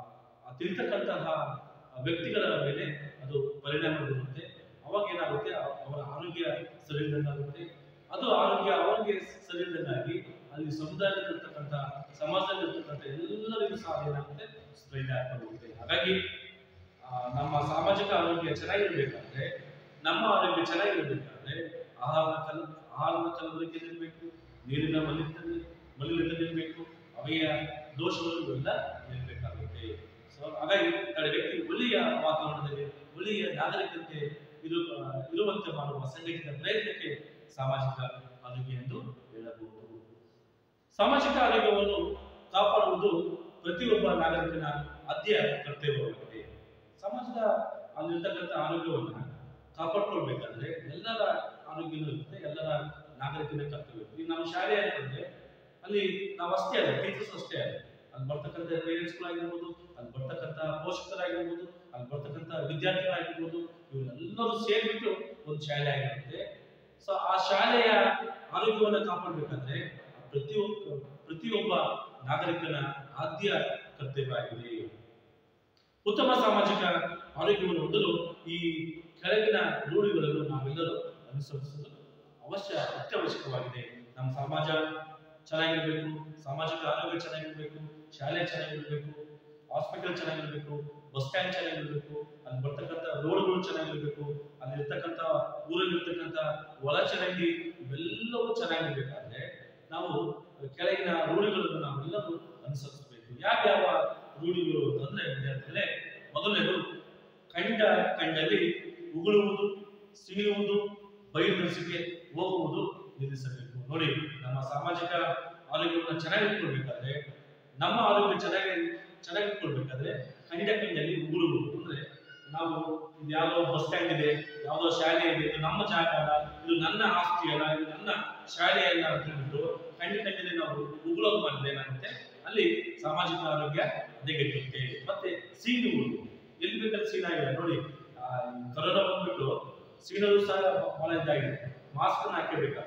ಆ ತಿಂತಕ್ಕಂತಹ ವ್ಯಕ್ತಿಗಳ ಮೇಲೆ ಅದು ಪರಿಣಾಮ ಬೀರುತ್ತೆ ಅವಾಗ ಏನಾಗುತ್ತೆ ಅವ- ಅವರ ಆರೋಗ್ಯ ಸರಿ ಇಲ್ದಂಗಾಗುತ್ತೆ ಅದು ಆರೋಗ್ಯ ಅವರಿಗೆ ಸರಿ ಇಲ್ದಂಗಾಗಿ ಅಲ್ಲಿ ಸಮುದಾಯದಲ್ಲಿರ್ತಕ್ಕಂಥ ಸಮಾಜದಲ್ಲಿರ್ತಕ್ಕಂಥ ಎಲ್ಲರಿಗೂ ಸಹ ಏನಾಗುತ್ತೆ ಸ್ಪ್ರೆಡ್ ಆಗ್ತಾ ಹೋಗುತ್ತೆ ಹಾಗಾಗಿ ಆ, ನಮ್ಮ ಸಾಮಾಜಿಕ ಆರೋಗ್ಯ ಚೆನ್ನಾಗಿರ್ಬೇಕಾದ್ರೆ ನಮ್ಮ ಆರೋಗ್ಯ ಚೆನ್ನಾಗಿರ್ಬೇಕಾದ್ರೆ ಆಹಾರದ ಕಲ್ ಆಹಾರದ ಕಲಬೆರಕೆ ನಿಲ್ಬೇಕು ನೀರಿನ ಮಲಿನ ಮಲಿನತೆ ನಿಲ್ಬೇಕು ಅವೆಯ ದೋಷಗಳು ಎಲ್ಲ ನಿಲ್ಬೇಕಾಗುತ್ತೆ ಸೊ ಹಾಗಾಗಿ ವ್ಯಕ್ತಿ ಒಳ್ಳೆಯ ವಾತಾವರಣದಲ್ಲಿ ಒಳ್ಳೆಯ ನಾಗರಿಕತೆ ಇರು ಆ, ಇರುವಂತೆ ಮಾಡುವ ಸಂಘಟಿತ ಪ್ರಯತ್ನಕ್ಕೆ ಸಾಮಾಜಿಕ ಆರೋಗ್ಯ ಎಂದು ಹೇಳಬಹುದು ಸಾಮಾಜಿಕ ಆರೋಗ್ಯವನ್ನು ಕಾಪಾಡುವುದು ಪ್ರತಿಯೊಬ್ಬ ನಾಗರಿಕನ ಆದ್ಯ ಕರ್ತವ್ಯವಾಗಿದೆ ಸಮಾಜದ ಅಲ್ಲಿರ್ತಕ್ಕಂಥ ಆರೋಗ್ಯವನ್ನ ಕಾಪಾಡ್ಕೊಳ್ಬೇಕಾದ್ರೆ ಎಲ್ಲರ ಆರೋಗ್ಯನೂ ಇರುತ್ತೆ ಎಲ್ಲರ ನಾಗರಿಕನ ಕರ್ತವ್ಯ ಇರುತ್ತೆ. ಈಗ ನಮ್ಮ ಶಾಲೆ ಅಂತಂದ್ರೆ ಅಲ್ಲಿ ನಾವು ಅಷ್ಟೇ ಅಲ್ಲ ಟೀಚರ್ಸ್ ಅಷ್ಟೇ ಅಲ್ಲ ಅಲ್ಲಿ ಬರ್ತಕ್ಕಂಥ ಪೇರೆಂಟ್ಸ್ಗಳಾಗಿರ್ಬೋದು ಅಲ್ಲಿ ಬರ್ತಕ್ಕಂಥ ಪೋಷಕರಾಗಿರ್ಬೋದು ಅಲ್ಲಿ ಬರ್ತಕ್ಕಂಥ ವಿದ್ಯಾರ್ಥಿಗಳಾಗಿರ್ಬೋದು ಇವರೆಲ್ಲರೂ ಸೇರಿಬಿಟ್ಟು ಒಂದು ಶಾಲೆ ಆಗಿರುತ್ತೆ ಸೊ ಆ ಶಾಲೆಯ ಆರೋಗ್ಯವನ್ನು ಕಾಪಾಡಬೇಕಾದ್ರೆ ಪ್ರತಿಯೊಬ್ಬ ಪ್ರತಿಯೊಬ್ಬ ನಾಗರಿಕನ ಆದ್ಯ ಕರ್ತವ್ಯ ಆಗಿದೆ ಉತ್ತಮ ಸಾಮಾಜಿಕ ಆರೋಗ್ಯವನ್ನು ಹೊಂದಲು ಈ ಕೆಳಗಿನ ರೂಢಿಗಳನ್ನು ನಾವೆಲ್ಲರೂ ಅನುಸರಿಸುವುದು ಅವಶ್ಯ ಅತ್ಯವಶ್ಯಕವಾಗಿದೆ ನಮ್ಮ ಸಮಾಜ ಚೆನ್ನಾಗಿರ್ಬೇಕು ಸಾಮಾಜಿಕ ಆರೋಗ್ಯ ಚೆನ್ನಾಗಿರ್ಬೇಕು ಶಾಲೆ ಚೆನ್ನಾಗಿರ್ಬೇಕು ಹಾಸ್ಪಿಟಲ್ ಚೆನ್ನಾಗಿರ್ಬೇಕು ಬಸ್ ಸ್ಟ್ಯಾಂಡ್ ಚೆನ್ನಾಗಿರ್ಬೇಕು ಅಲ್ಲಿ ಬರ್ತಕ್ಕಂಥ ರೋಡ್ಗಳು ಚೆನ್ನಾಗಿರ್ಬೇಕು ಅಲ್ಲಿರ್ತಕ್ಕಂಥ ಊರಲ್ಲಿರ್ತಕ್ಕಂಥ ಒಳಚರಂಡಿ ಇವೆಲ್ಲವೂ ಚೆನ್ನಾಗಿರ್ಬೇಕಾದ್ರೆ ನಾವು ಕೆಳಗಿನ ರೂಢಿಗಳನ್ನು ನಾವೆಲ್ಲರೂ ಅನುಸರಿಸಬೇಕು ಯಾವ್ಯಾವ ರೂಢಿಗಳು ಅಂತಂದ್ರೆ ವಿದ್ಯಾರ್ಥಿಗಳೇ ಮೊದಲನೇದು ಕಂಡ ಕಂಡಲ್ಲಿ ಉಗುಳುವುದು ಸಿಡಿಯುವುದು ಬಹಿರ್ದರ್ಶಿಗೆ ಹೋಗುವುದು ನಿಲ್ಲಿಸಬೇಕು ನೋಡಿ ನಮ್ಮ ಸಾಮಾಜಿಕ ಆರೋಗ್ಯವನ್ನು ಚೆನ್ನಾಗಿಟ್ಕೊಳ್ಬೇಕಾದ್ರೆ ನಮ್ಮ ಆರೋಗ್ಯ ಚೆನ್ನಾಗಿ ಚೆನ್ನಾಗಿಟ್ಕೊಳ್ಬೇಕಾದ್ರೆ ಕಂಡ ಕಂಡಲ್ಲಿ ಉಗುಳುವುದು ಅಂದ್ರೆ ನಾವು ಇದು ಯಾವುದೋ ಬಸ್ ಸ್ಟ್ಯಾಂಡ್ ಇದೆ ಯಾವುದೋ ಶಾಲೆ ಇದೆ ಇದು ನಮ್ಮ ಜಾಗ ಅಲ್ಲ ಇದು ನನ್ನ ಆಸ್ತಿ ಅಲ್ಲ ಇದು ನನ್ನ ಶಾಲೆ ಅಲ್ಲ ಅಂತ ಹೇಳ್ಬಿಟ್ಟು ಕಂಡ ಕಂಡಲ್ಲಿ ನಾವು ಉಗುಳೋದು ಮಾಡಿದ್ರೆ ಏನಾಗುತ್ತೆ ಅಲ್ಲಿ ಸಾಮಾಜಿಕ ಆರೋಗ್ಯ ಹದಗೆಟ್ಟುತ್ತೆ ಮತ್ತೆ ಸೀನುವುದು ಎಲ್ಲಿ ಬೇಕಾದ್ರೆ ಸೀನಾಗಿದೆ ನೋಡಿ ಆ, ಈ ಕೊರೋನಾ ಬಂದ್ಬಿಟ್ಟು ಸೀನೋದು ಸಹ ಬಹಳ ಇದಾಗಿದೆ ಮಾಸ್ಕ್ ಅನ್ನ ಹಾಕಿರ್ಬೇಕಾಗುತ್ತೆ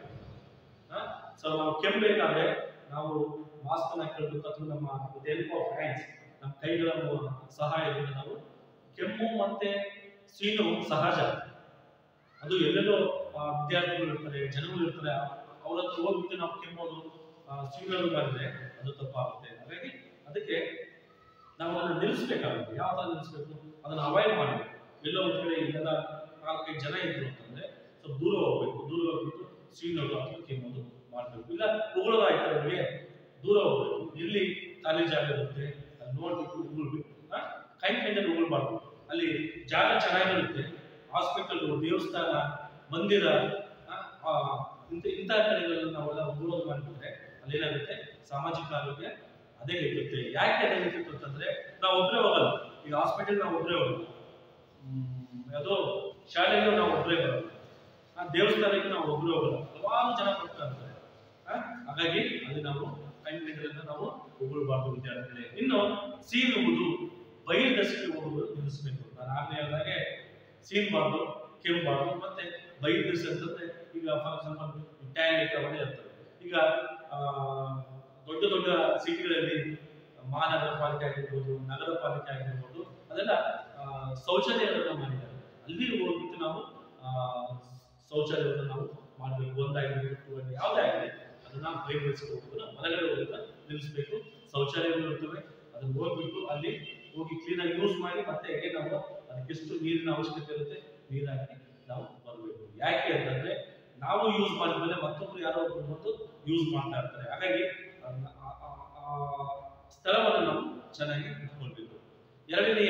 ಸೊ ನಾವು ಕೆಮ್ಮಬೇಕಾದ್ರೆ ನಾವು ಮಾಸ್ಕ್ ಅನ್ನ ಹಾಕಿರ್ಬೇಕು ಅಥವಾ ನಮ್ಮ ಹೆಲ್ಪ್ ಆಫ್ ಹ್ಯಾಂಡ್ಸ್ ನಮ್ಮ ಕೈಗಳ ಮು- ಸಹಾಯದಿಂದ ನಾವು ಕೆಮ್ಮು ಮತ್ತೆ ಸೀನು ಸಹಜ ಅದು ಎಲ್ಲೆಲ್ಲೋ ಆ, ವಿದ್ಯಾರ್ಥಿಗಳು ಇರ್ತಾರೆ ಜನಗಳು ಇರ್ತಾರೆ ಅವ್ರ ಹತ್ರ ಹೋಗ್ಬಿಟ್ಟು ನಾವು ಕೆಮ್ಮೋದು ಆ, ಸೀನೋದು ಮಾಡಿದ್ರೆ ಅದು ತಪ್ಪಾಗುತ್ತೆ ಹಾಗಾಗಿ ಅದಕ್ಕೆ ನಾವು ಅದನ್ನ ನಿಲ್ಲಿಸ್ಬೇಕಾಗುತ್ತೆ ಯಾವ ತರ ನಿಲ್ಲಿಸ್ಬೇಕು ಅದನ್ನ ಅವಾಯ್ಡ್ ಮಾಡಬೇಕು ಎಲ್ಲೋ ಒಂದ್ ಕಡೆ ಇಲ್ಲೆಲ್ಲ ನಾಲ್ಕೈದು ಜನ ಇದ್ರು ಅಂತಂದ್ರೆ ಸ್ವಲ್ಪ ದೂರ ಹೋಗ್ಬೇಕು ದೂರ ಹೋಗ್ಬಿಟ್ಟು ಸೀನೋದು ಅಥವಾ ಕೆಮ್ಮೋದು ಮಾಡ್ಬೇಕು ಇಲ್ಲ ಉಗುಳೋದು ಆಯ್ತು ಅವ್ರಿಗೆ ದೂರ ಹೋಗ್ಬೇಕು ಎಲ್ಲಿ ಖಾಲಿ ಜಾಗ ಇರುತ್ತೆ ಅಲ್ಲಿ ನೋಡ್ಬಿಟ್ಟು ಉಗುಳ್ಬೇಕು ಆ? ಕೈ ಕೈಯಲ್ಲಿ ಉಗುಳ್ಬಾರ್ದು ಅಲ್ಲಿ ಜಾಗ ಚೆನ್ನಾಗಿರುತ್ತೆ ಹಾಸ್ಪಿಟಲ್ ದೇವಸ್ಥಾನ ಮಂದಿರ ಆ, ಆ, ಇಂಥ ಇಂಥ ಕಡೆಗಳಲ್ಲಿ ನಾವೆಲ್ಲ ಉಗುಳೋದು ಮಾಡಿಬಿಟ್ರೆ ಅಲ್ಲೇನಾಗುತ್ತೆ ಸಾಮಾಜಿಕ ಆರೋಗ್ಯ ಅದೇ ಇರುತ್ತೆ ಯಾಕೆ ಅದೇ ಇರುತ್ತೆ ಅಂತಂದ್ರೆ ನಾವು ಒಬ್ಬರೇ ಹೋಗಲ್ಲ ಈಗ ಹಾಸ್ಪಿಟಲ್ ನಾವು ಒಬ್ಬರೇ ಹೋಗೋದು ಹ್ಮ್, ಯಾವುದೋ ಶಾಲೆಗೂ ನಾವು ಒಬ್ಬರೇ ಬರೋದು ಆ ದೇವಸ್ಥಾನಕ್ಕೆ ನಾವು ಒಬ್ಬರೇ ಹೋಗಲ್ಲ ಹಲವಾರು ಜನ ಬರ್ತಾ ಇರ್ತಾರೆ ಆ, ಹಾಗಾಗಿ ಅಲ್ಲಿ ನಾವು ಕಣ್ಣಿದ್ರಿಂದ ನಾವು ಉಗುಳಬಾರ್ದು ವಿದ್ಯಾರ್ಥಿಗಳೇ ಇನ್ನು ಸೀನುವುದು ಬಹಿರ್ದಶಕ್ಕೆ ಹೋಗುವುದು ನಿಲ್ಲಿಸಬೇಕು ನಾನು ಆಗಲೇ ಹೇಳಿದಾಗೆ ಸೀನ್ಬಾರ್ದು ಕೆಮ್ಮಬಾರ್ದು ಮತ್ತೆ ಬಹಿರ್ದಶ ಅಂತಂದ್ರೆ ಈಗ ಫಾರ್ ಎಕ್ಸಾಂಪಲ್ ಟ್ಯಾಲೆಂಟ್ ಅವನೇ ಇರ್ತವೆ ಈಗ ಆ, ದೊಡ್ಡ ದೊಡ್ಡ ಸಿಟಿಗಳಲ್ಲಿ ಮಹಾನಗರ ಪಾಲಿಕೆ ಆಗಿರ್ಬೋದು ನಗರ ಪಾಲಿಕೆ ಆಗಿರ್ಬೋದು ಅದೆಲ್ಲ ಆ, ಶೌಚಾಲಯಗಳನ್ನ ಮಾಡಿದ್ದಾರೆ ಅಲ್ಲಿ ಹೋಗ್ಬಿಟ್ಟು ನಾವು ಆ, ಶೌಚಾಲಯವನ್ನು ನಾವು ಮಾಡಬೇಕು ಒಂದಾಗಿರ್ಬೇಕು ಟೂ ಆಗಿ ಯಾವುದೇ ಆಗಲಿ ಅದನ್ನ ಬಹಿರ್ಗಡಿಸ್ಕೋಬೇಕು ಹೊರಗಡೆ ಹೋಗೋದನ್ನ ನಿಲ್ಲಿಸಬೇಕು ಶೌಚಾಲಯಗಳು ಇರ್ತವೆ ಅದನ್ನ ಹೋಗ್ಬಿಟ್ಟು ಅಲ್ಲಿ ಹೋಗಿ ಕ್ಲೀನಾಗಿ ಯೂಸ್ ಮಾಡಿ ಮತ್ತೆ ಹೇಗೆ ನಾವು ಅದಕ್ಕೆ ಎಷ್ಟು ನೀರಿನ ಅವಶ್ಯಕತೆ ಇರುತ್ತೆ ನೀರು ಹಾಕಿ ನಾವು ಬರಬೇಕು ಯಾಕೆ ಅಂತಂದ್ರೆ ನಾವು ಯೂಸ್ ಮಾಡಿದ್ಮೇಲೆ ಮತ್ತೊಬ್ರು ಯಾರೋ ಒಬ್ರು ಬಂದು ಯೂಸ್ ಮಾಡ್ತಾ ಇರ್ತಾರೆ ಹಾಗಾಗಿ ಅದನ್ನ ಆ- ಆ- ಆ ಸ್ಥಳವನ್ನು ನಾವು ಚೆನ್ನಾಗಿ ಇಟ್ಕೊಳ್ಬೇಕು ಎರಡನೆಯ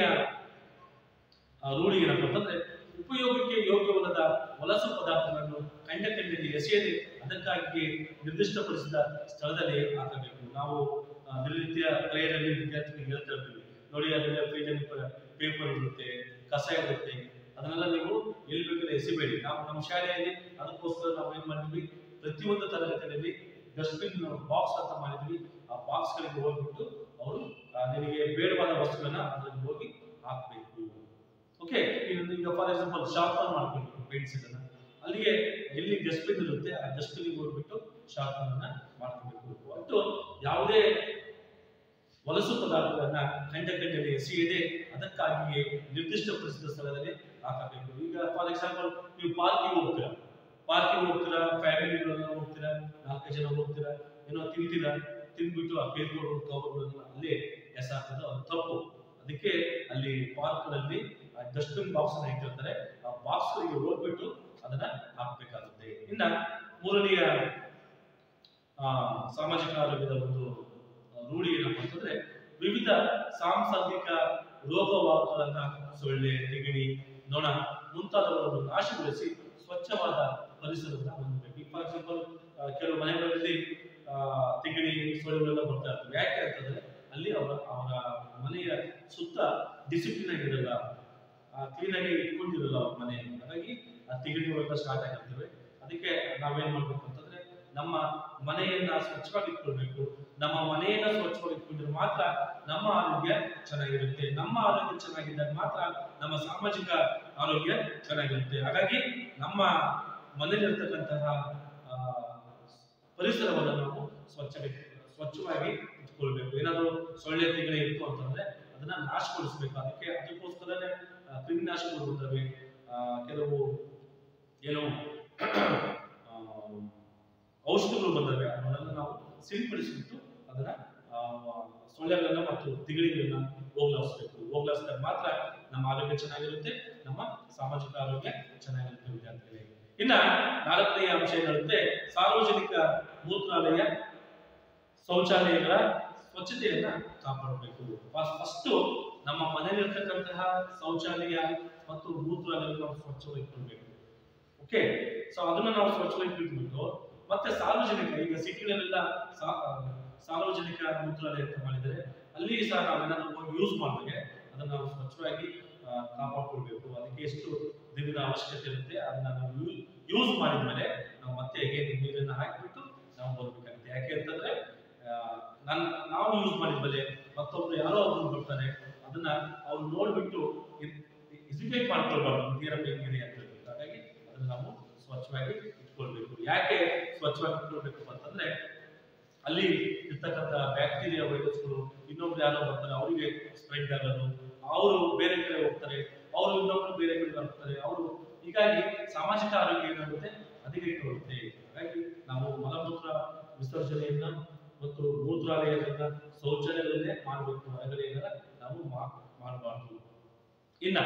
ಆ, ರೂಢಿ ಏನಪ್ಪ ಅಂತಂದ್ರೆ ಉಪಯೋಗಕ್ಕೆ ಯೋಗ್ಯವಲ್ಲದ ವಲಸು ಪದಾರ್ಥಗಳನ್ನು ಕಂಡ ಕಂಡಲ್ಲಿ ಎಸೆಯದೆ ಅದಕ್ಕಾಗಿ ನಿರ್ದಿಷ್ಟಪಡಿಸಿದ ಸ್ಥಳದಲ್ಲಿ ಹಾಕಬೇಕು ನಾವು ಆ, ದಿನನಿತ್ಯ ಪ್ರೇಯರಲ್ಲಿ ವಿದ್ಯಾರ್ಥಿಗಳಿಗೆ ಹೇಳ್ತಾ ಇರ್ತೀವಿ ನೋಡಿ ಅದನ್ನ ಪೇಜಲ್ಲಿ ಪೇಪರ್ ಇರುತ್ತೆ ಕಸ ಇರುತ್ತೆ ಅದನ್ನೆಲ್ಲ ನೀವು ಎಲ್ಲಿ ಬೇಕಾದ್ರೆ ಎಸಿಬೇಡಿ ನಾವು ನಮ್ಮ ಶಾಲೆಯಲ್ಲಿ ಅದಕ್ಕೋಸ್ಕರ ನಾವು ಏನ್ ಮಾಡಿದ್ವಿ ಪ್ರತಿಯೊಂದು ತರಗತಿಯಲ್ಲಿ ಡಸ್ಟ್ಬಿನ್ ಬಾಕ್ಸ್ ಅಂತ ಮಾಡಿದ್ವಿ ಆ ಬಾಕ್ಸ್ ಗಳಿಗೆ ಹೋಗ್ಬಿಟ್ಟು ಅವರು ನಿನಗೆ ಬೇಡವಾದ ವಸ್ತುಗಳನ್ನ ಅದರಲ್ಲಿ ಹೋಗಿ ಹಾಕ್ಬೇಕು ಓಕೆ ಈಗ ಫಾರ್ ಎಕ್ಸಾಂಪಲ್ ಶಾರ್ಪನ್ ಮಾಡ್ಬೇಕು ಪೆನ್ಸಿಲ್ ಅನ್ನ ಅಲ್ಲಿಗೆ ಎಲ್ಲಿ ಡಸ್ಟ್ಬಿನ್ ಇರುತ್ತೆ ಆ ಡಸ್ಟ್ಬಿನ್ ಹೋಗ್ಬಿಟ್ಟು ಶಾರ್ಪನ್ ಅನ್ನ ಮಾಡ್ಕೋಬೇಕು ಒಟ್ಟು ಯಾವುದೇ ವಲಸು ಪದಾರ್ಥಗಳನ್ನ ಕಂಡ ಕಂಡಲ್ಲಿ ಎಸೆಯದೆ ಅದಕ್ಕಾಗಿಯೇ ನಿರ್ದಿಷ್ಟಪಡಿಸಿದ ಸ್ಥಳದಲ್ಲಿ ಹಾಕಬೇಕು ಈಗ ಫಾರ್ ಎಕ್ಸಾಂಪಲ್ ನೀವು ಪಾರ್ಕಿಗೆ ಹೋಗ್ತೀರಾ ಪಾರ್ಕಿಗೆ ಹೋಗ್ತೀರಾ ಫ್ಯಾಮಿಲಿಗಳೆಲ್ಲ ಹೋಗ್ತೀರಾ ನಾಲ್ಕು ಜನ ಹೋಗ್ತೀರಾ ಏನೋ ತಿಂತೀರಾ ತಿಂದ್ಬಿಟ್ಟು ಆ ಪೇಪರ್ ಕವರ್ಗಳನ್ನ ಅಲ್ಲೇ ಎಸಾಕೋದು ಅದು ತಪ್ಪು ಅದಕ್ಕೆ ಅಲ್ಲಿ ಪಾರ್ಕ್ಗಳಲ್ಲಿ ಡಸ್ಟ್ಬಿನ್ ಬಾಕ್ಸ್ ಅನ್ನ ಇಟ್ಟಿರ್ತಾರೆ ಆ ಬಾಕ್ಸ್ ಗಳಿಗೆ ಹೋಗ್ಬಿಟ್ಟು ಅದನ್ನ ಹಾಕ್ಬೇಕಾಗುತ್ತೆ ಇನ್ನ ಮೂರನೆಯ ಆ, ಸಾಮಾಜಿಕ ಆರೋಗ್ಯದ ಒಂದು ಆ, ರೂಢಿ ಏನಪ್ಪ ಅಂತಂದ್ರೆ ವಿವಿಧ ಸಾಂಸರ್ಗಿಕ ರೋಗವಾಹಕಗಳನ್ನ ಸೊಳ್ಳೆ ತಿಗಣಿ ನೊಣ ಮುಂತಾದವುಗಳನ್ನು ನಾಶಗೊಳಿಸಿ ಸ್ವಚ್ಛವಾದ ಪರಿಸರವನ್ನು ಹೊಂದಬೇಕು ಫಾರ್ ಎಕ್ಸಾಂಪಲ್ ಕೆಲವು ಮನೆಗಳಲ್ಲಿ ಆ, ತಿಗಣಿ ಸೊಳ್ಳೆಗಳೆಲ್ಲ ಬರ್ತಾ ಇರ್ತವೆ ಯಾಕೆ ಅಂತಂದ್ರೆ ಅಲ್ಲಿ ಅವರ ಅವರ ಮನೆಯ ಸುತ್ತ ಡಿಸಿಪ್ಲಿನ್ ಆಗಿರಲ್ಲ ಕ್ಲೀನ್ ಆಗಿ ಇಟ್ಕೊಂಡಿರಲ್ಲ ಅವ್ರ ಮನೆ ಹಾಗಾಗಿ ಆ ತಿಗಣಿಗಳೆಲ್ಲ ಸ್ಟಾರ್ಟ್ ಆಗಿರ್ತವೆ ಅದಕ್ಕೆ ನಾವೇನ್ ಮಾಡ್ಬೇಕು ಅಂತಂದ್ರೆ ನಮ್ಮ ಮನೆಯನ್ನ ಸ್ವಚ್ಛವಾಗಿ ಇಟ್ಕೊಳ್ಬೇಕು ನಮ್ಮ ಮನೆಯನ್ನ ಸ್ವಚ್ಛವಾಗಿ ಇಟ್ಕೊಂಡ್ರೆ ಮಾತ್ರ ನಮ್ಮ ಆರೋಗ್ಯ ಚೆನ್ನಾಗಿರುತ್ತೆ ನಮ್ಮ ಆರೋಗ್ಯ ಚೆನ್ನಾಗಿದ್ದಾಗ ಮಾತ್ರ ನಮ್ಮ ಸಾಮಾಜಿಕ ಆರೋಗ್ಯ ಚೆನ್ನಾಗಿರುತ್ತೆ ಹಾಗಾಗಿ ನಮ್ಮ ಮನೆಯಲ್ಲಿರ್ತಕ್ಕಂತಹ ಆ, ಪರಿಸರವನ್ನು ನಾವು ಸ್ವಚ್ಛ ಸ್ವಚ್ಛವಾಗಿ ಇಟ್ಕೊಳ್ಬೇಕು ಏನಾದರೂ ಸೊಳ್ಳೆ ತಿಗಣೆ ಇತ್ತು ಅಂತಂದ್ರೆ ಅದನ್ನ ನಾಶಗೊಳಿಸಬೇಕು ಅದಕ್ಕೆ ಅದಕ್ಕೋಸ್ಕರನೇ ಆ, ಕ್ರಿಮಿನಾಶಕಗಳು ಬರ್ತವೆ ಆ, ಕೆಲವು ಏನು ಆ, ಔಷಧಿಗಳು ಬಂದವೆ ಅದನ್ನೆಲ್ಲ ನಾವು ಸಿಂಪಡಿಸಿಬಿಟ್ಟು ಅದನ್ನ ಆ, ಸೊಳ್ಳೆಗಳನ್ನ ಮತ್ತು ತಿಗಣಿಗಳನ್ನ ಹೋಗ್ಲಾಡಿಸ್ಬೇಕು ಹೋಗ್ಲಾಡಿಸಿದಾಗ ಮಾತ್ರ ನಮ್ಮ ಆರೋಗ್ಯ ಚೆನ್ನಾಗಿರುತ್ತೆ ನಮ್ಮ ಸಾಮಾಜಿಕ ಆರೋಗ್ಯ ಚೆನ್ನಾಗಿರುತ್ತೆ ವಿದ್ಯಾರ್ಥಿಗಳೇ ಇನ್ನ ನಾಲ್ಕನೆಯ ಅಂಶ ಏನಿರುತ್ತೆ ಸಾರ್ವಜನಿಕ ಮೂತ್ರಾಲಯ ಶೌಚಾಲಯಗಳ ಸ್ವಚ್ಛತೆಯನ್ನ ಕಾಪಾಡಬೇಕು ಫಸ್ಟ್ ನಮ್ಮ ಮನೆಯಲ್ಲಿರ್ತಕ್ಕಂತಹ ಶೌಚಾಲಯ ಮತ್ತು ಮೂತ್ರಾಲಯ ನಾವು ಸ್ವಚ್ಛವಾಗಿ ಇಟ್ಕೊಳ್ಬೇಕು ಓಕೆ ಸೊ ಅದನ್ನ ನಾವು ಸ್ವಚ್ಛವಾಗಿ ಇಟ್ಬಿಟ್ಟು ಮತ್ತೆ ಸಾರ್ವಜನಿಕ ಈಗ ಸಿಟಿಗಳಲ್ಲೆಲ್ಲ ಸಾ- ಆ, ಸಾರ್ವಜನಿಕ ಮೂತ್ರಾಲಯ ಅಂತ ಮಾಡಿದರೆ ಅಲ್ಲಿ ಸಹ ನಾವೇನಾದ್ರೂ ಹೋಗಿ ಯೂಸ್ ಮಾಡಿದ್ರೆ ಅದನ್ನ ನಾವು ಸ್ವಚ್ಛವಾಗಿ ಆ, ಕಾಪಾಡ್ಕೊಳ್ಬೇಕು ಅದಕ್ಕೆ ಎಷ್ಟು ದಿನದ ಅವಶ್ಯಕತೆ ಇರುತ್ತೆ ಅದನ್ನ ನಾವು ಯೂಸ್ ಮಾಡಿದ್ಮೇಲೆ ನಾವು ಮತ್ತೆ ಹೇಗೆ ನೀರನ್ನ ಹಾಕಿಬಿಟ್ಟು ನಾವು ಬರ್ಬೇಕಾಗುತ್ತೆ ಯಾಕೆ ಅಂತಂದ್ರೆ ಆ, ನನ್ ನಾವು ಯೂಸ್ ಮಾಡಿದ್ಮೇಲೆ ಮತ್ತೊಬ್ರು ಯಾರೋ ಒಬ್ರು ಬರ್ತಾರೆ ಅದನ್ನ ಅವ್ರು ನೋಡ್ಬಿಟ್ಟು ಎಜುಕೇಟ್ ಮಾಡ್ಕೊಳ್ಬಾರ್ದು ನೀರಪ್ಪ ಹೆಂಗಿದೆ ಅಂತ ಹೇಳ್ಬಿಟ್ಟು ಹಾಗಾಗಿ ಅದನ್ನ ನಾವು ಸ್ವಚ್ಛವಾಗಿ ಇಟ್ಕೊಳ್ಬೇಕು ಯಾಕೆ ಸ್ವಚ್ಛವಾಗಿ ಇಟ್ಕೊಳ್ಬೇಕು ಅಂತಂದ್ರೆ ಅಲ್ಲಿ ಇರ್ತಕ್ಕಂಥ ಬ್ಯಾಕ್ಟೀರಿಯಾ ವೈರಸ್ಗಳು ಇನ್ನೊಬ್ರು ಯಾರೋ ಬರ್ತಾರೆ ಅವರಿಗೆ ಸ್ಪ್ರೆಡ್ ಆಗೋದು ಅವರು ಬೇರೆ ಕಡೆ ಹೋಗ್ತಾರೆ ಅವರು ಇನ್ನೊಬ್ರು ಬೇರೆ ಕಡೆ ಹೋಗ್ತಾರೆ ಅವರು ಹೀಗಾಗಿ ಸಾಮಾಜಿಕ ಆರೋಗ್ಯ ಏನಾಗುತ್ತೆ ಹದಗೆಟ್ಟುಕೊಳ್ಳುತ್ತೆ ಹಾಗಾಗಿ ನಾವು ಮಲಮೂತ್ರ ವಿಸರ್ಜನೆಯನ್ನ ಮತ್ತು ಮೂತ್ರಾಲಯಗಳನ್ನ ಶೌಚಾಲಯಗಳನ್ನೇ ಮಾಡಬೇಕು ಹೊರಗಡೆ ಏನಾರ ನಾವು ಮಾಡಬಾರ್ದು ಇನ್ನ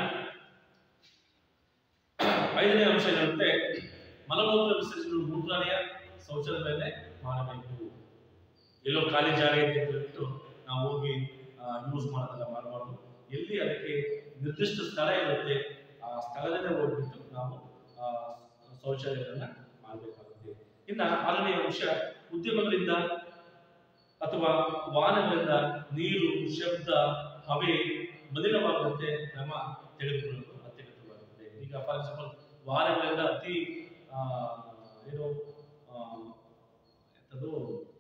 ಐದನೇ ಅಂಶ ಏನಿರುತ್ತೆ ಮಲಮೂತ್ರ ವಿಸರ್ಜನೆ ಮೂತ್ರಾಲಯ ಶೌಚಾಲಯದಲ್ಲೇ ಮಾಡಬೇಕು ಎಲ್ಲೋ ಖಾಲಿ ಜಾಗ ಇದೆ ಅಂತ ಹೇಳ್ಬಿಟ್ಟು ನಾವು ಹೋಗಿ ಯೂಸ್ ಮಾಡೋದೆಲ್ಲ ಮಾಡಬಾರ್ದು ಎಲ್ಲಿ ಅದಕ್ಕೆ ನಿರ್ದಿಷ್ಟ ಸ್ಥಳ ಇರುತ್ತೆ ಆ ಸ್ಥಳದಲ್ಲೇ ಹೋಗ್ಬಿಟ್ಟು ನಾವು ಆ, ಶೌಚಾಲಯಗಳನ್ನ ಮಾಡಬೇಕಾಗುತ್ತೆ ಇನ್ನ ಆರನೇ ಅಂಶ ಉದ್ಯಮಗಳಿಂದ ಅಥವಾ ವಾಹನಗಳಿಂದ ನೀರು ಶಬ್ದ ಹವೆ ಮಲಿನವಾಗದಂತೆ ಕ್ರಮ ತೆಗೆದುಕೊಳ್ಳಲು ಅತ್ಯಗತ್ಯವಾಗಿದೆ ಈಗ ಫಾರ್ ಎಕ್ಸಾಂಪಲ್ ವಾಹನಗಳಿಂದ ಅತಿ ಆ, ಏನು ಆ, ಎಂಥದ್ದು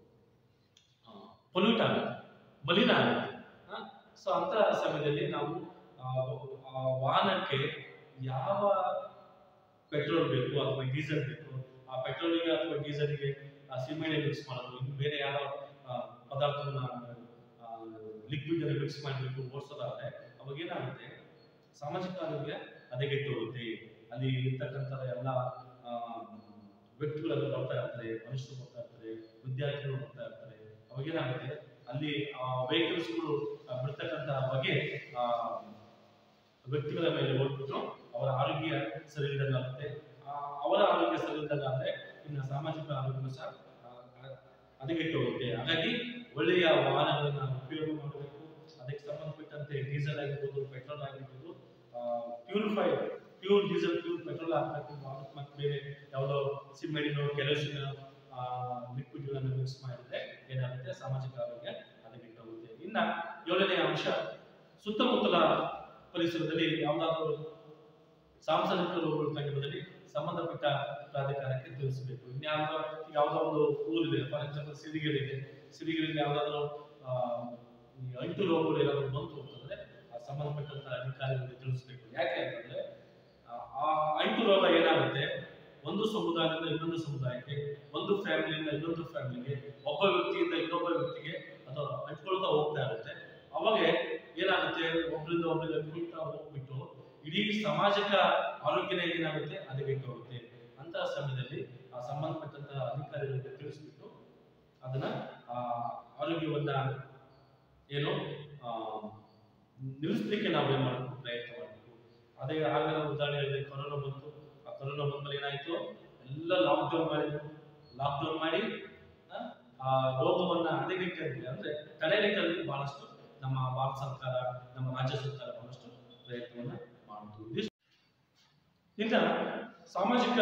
ಪೊಲ್ಯೂಟ್ ಆಗುತ್ತೆ ಮಲಿನ ಆಗುತ್ತೆ ಸೊ ಅಂತ ಸಮಯದಲ್ಲಿ ನಾವು ಆ, ಆ ವಾಹನಕ್ಕೆ ಯಾವ ಪೆಟ್ರೋಲ್ ಬೇಕು ಅಥವಾ ಡೀಸೆಲ್ ಬೇಕು ಆ ಪೆಟ್ರೋಲಿಗೆ ಅಥವಾ ಡೀಸೆಲ್ಗೆ ಆ ಸಿಮೆಂಟ್ ಮಿಕ್ಸ್ ಮಾಡೋದು ಇನ್ನು ಬೇರೆ ಯಾವ ಆ, ಪದಾರ್ಥವನ್ನ ಲಿಕ್ವಿಡ್ ಅನ್ನು ಮಿಕ್ಸ್ ಮಾಡಬೇಕು ಓಡಿಸೋದಾದ್ರೆ ಅವಾಗ ಏನಾಗುತ್ತೆ ಸಾಮಾಜಿಕ ಆರೋಗ್ಯ ಹದಗೆಟ್ಟು ಹೋಗುತ್ತೆ ಅಲ್ಲಿ ಇರ್ತಕ್ಕಂಥ ಎಲ್ಲ ಆ, ವ್ಯಕ್ತಿಗಳೆಲ್ಲ ಬರ್ತಾ ಇರ್ತಾರೆ ಮನುಷ್ಯರು ಬರ್ತಾ ಇರ್ತಾರೆ ವಿದ್ಯಾರ್ಥಿಗಳು ಬರ್ತಾ ಇರ್ತಾರೆ ಅವಾಗ ಏನಾಗುತ್ತೆ ಅಲ್ಲಿ ಆ ವೆಹಿಕಲ್ಸ್ಗಳು ಬಿಡ್ತಕ್ಕಂಥ ಹೊಗೆ ಆ ವ್ಯಕ್ತಿಗಳ ಮೇಲೆ ಹೋಗ್ಬಿಟ್ಟು ಅವರ ಆರೋಗ್ಯ ಸರಿ ಇಲ್ಲದಂಗಾಗುತ್ತೆ ಆ, ಅವರ ಆರೋಗ್ಯ ಸರಿ ಇಲ್ಲದಂಗಾದ್ರೆ ಇನ್ನು ಸಾಮಾಜಿಕ ಆರೋಗ್ಯ ಸಹ ಆ, ಆ, ಹದಗೆಟ್ಟು ಹೋಗುತ್ತೆ ಹಾಗಾಗಿ ಒಳ್ಳೆಯ ವಾಹನಗಳನ್ನ ಉಪಯೋಗ ಮಾಡಬೇಕು ಅದಕ್ಕೆ ಸಂಬಂಧಪಟ್ಟಂತೆ ಡೀಸೆಲ್ ಆಗಿರ್ಬೋದು ಪೆಟ್ರೋಲ್ ಆಗಿರ್ಬೋದು purified pure diesel pure petrol ಹಾಕಬೇಕು ಅದಕ್ಕೆ ಮತ್ತೆ ಬೇರೆ ಯಾವುದೋ ಸಿಮೆಂಟಿನೋ ಕೆರೋಸಿನ್ ಲಿಕ್ವಿಡ್ಗಳನ್ನು ಮಿಕ್ಸ್ ಮಾಡಿದ್ರೆ ಏನಾಗುತ್ತೆ ಸಾಮಾಜಿಕ ಆರೋಗ್ಯ ಹದಗೆಟ್ಟು ಹೋಗುತ್ತೆ ಇನ್ನ ಏಳನೇ ಅಂಶ ಸುತ್ತಮುತ್ತಲ ಪರಿಸರದಲ್ಲಿ ಯಾವುದಾದ್ರೂ ಸಾಂಸಾರಿಕ ರೋಗಗಳು ಕಂಡುಬಂದಲ್ಲಿ ಸಂಬಂಧಪಟ್ಟ ಪ್ರಾಧಿಕಾರಕ್ಕೆ ತಿಳಿಸಬೇಕು ಇನ್ಯಾವುದೋ ಯಾವುದೋ ಒಂದು ಊರಿದೆ ಫಾರ್ ಎಕ್ಸಾಂಪಲ್ ಸಿರಿಗೆರೆ ಇದೆ ಸಿರಿಗೆರೆಯಲ್ಲಿ ಯಾವುದಾದ್ರೂ ಆ, ಈ ಅಂಟು ರೋಗಗಳು ಏನಾದ್ರು ಬಂತು ಅಂತಂದ್ರೆ ಆ ಸಂಬಂಧಪಟ್ಟಂತ ಅಧಿಕಾರಿಗಳಿಗೆ ತಿಳಿಸಬೇಕು ಯಾಕೆ ಅಂತಂದ್ರೆ ಆ- ಆ ಅಂಟು ರೋಗ ಏನಾಗುತ್ತೆ ಒಂದು ಸಮುದಾಯದಿಂದ ಇನ್ನೊಂದು ಸಮುದಾಯಕ್ಕೆ ಒಂದು ಫ್ಯಾಮಿಲಿಯಿಂದ ಇನ್ನೊಂದು ಫ್ಯಾಮಿಲಿಗೆ ಒಬ್ಬ ವ್ಯಕ್ತಿಯಿಂದ ಇನ್ನೊಬ್ಬ ವ್ಯಕ್ತಿಗೆ ಅದು ಅಂಟ್ಕೊಳ್ತಾ ಹೋಗ್ತಾ ಇರುತ್ತೆ ಅವಾಗ ಏನಾಗುತ್ತೆ ಒಬ್ಬರಿಂದ ಒಬ್ಬರಿಗೆ ಅಂಟ್ಕೊಳ್ತಾ ಹೋಗ್ಬಿಟ್ಟು ಇಡೀ ಸಾಮಾಜಿಕ ಆರೋಗ್ಯನೇ ಏನಾಗುತ್ತೆ ಹದಗೆಟ್ಟು ಹೋಗುತ್ತೆ ಅಂತಹ ಸಮಯದಲ್ಲಿ ಆ ಸಂಬಂಧಪಟ್ಟಂತಹ ಅಧಿಕಾರಿಗಳಿಗೆ ತಿಳಿಸ್ಬಿಟ್ಟು ಅದನ್ನ ಆ ಆರೋಗ್ಯವನ್ನ ಏನು ಆ, ನಿಲ್ಲಿಸ್ಲಿಕ್ಕೆ ನಾವು ಏನ್ ಮಾಡಬೇಕು ಪ್ರಯತ್ನ ಮಾಡಬೇಕು ಅದೇ ಆಗ ನಾವು ಉದಾಹರಣೆ ಹೇಳಿದೆ ಕೊರೋನಾ ಬಂತು ಆ ಕೊರೋನಾ ಬಂದ್ಮೇಲೆ ಏನಾಯ್ತು ಎಲ್ಲ ಲಾಕ್ಡೌನ್ ಮಾಡಿದ್ರು ಲಾಕ್ಡೌನ್ ಮಾಡಿ ಆ, ಆ ರೋಗವನ್ನ ಹದಗೆಟ್ಟಲ್ಲಿ ಅಂದ್ರೆ ತಡೆಗಟ್ಟಲ್ಲಿ ಬಹಳಷ್ಟು ನಮ್ಮ ಭಾರತ ಸರ್ಕಾರ ನಮ್ಮ ರಾಜ್ಯ ಸರ್ಕಾರ ಬಹಳಷ್ಟು ಪ್ರಯತ್ನವನ್ನ ಮಾಡಿತು ಇದಿಷ್ಟು ಇನ್ನ ಸಾಮಾಜಿಕ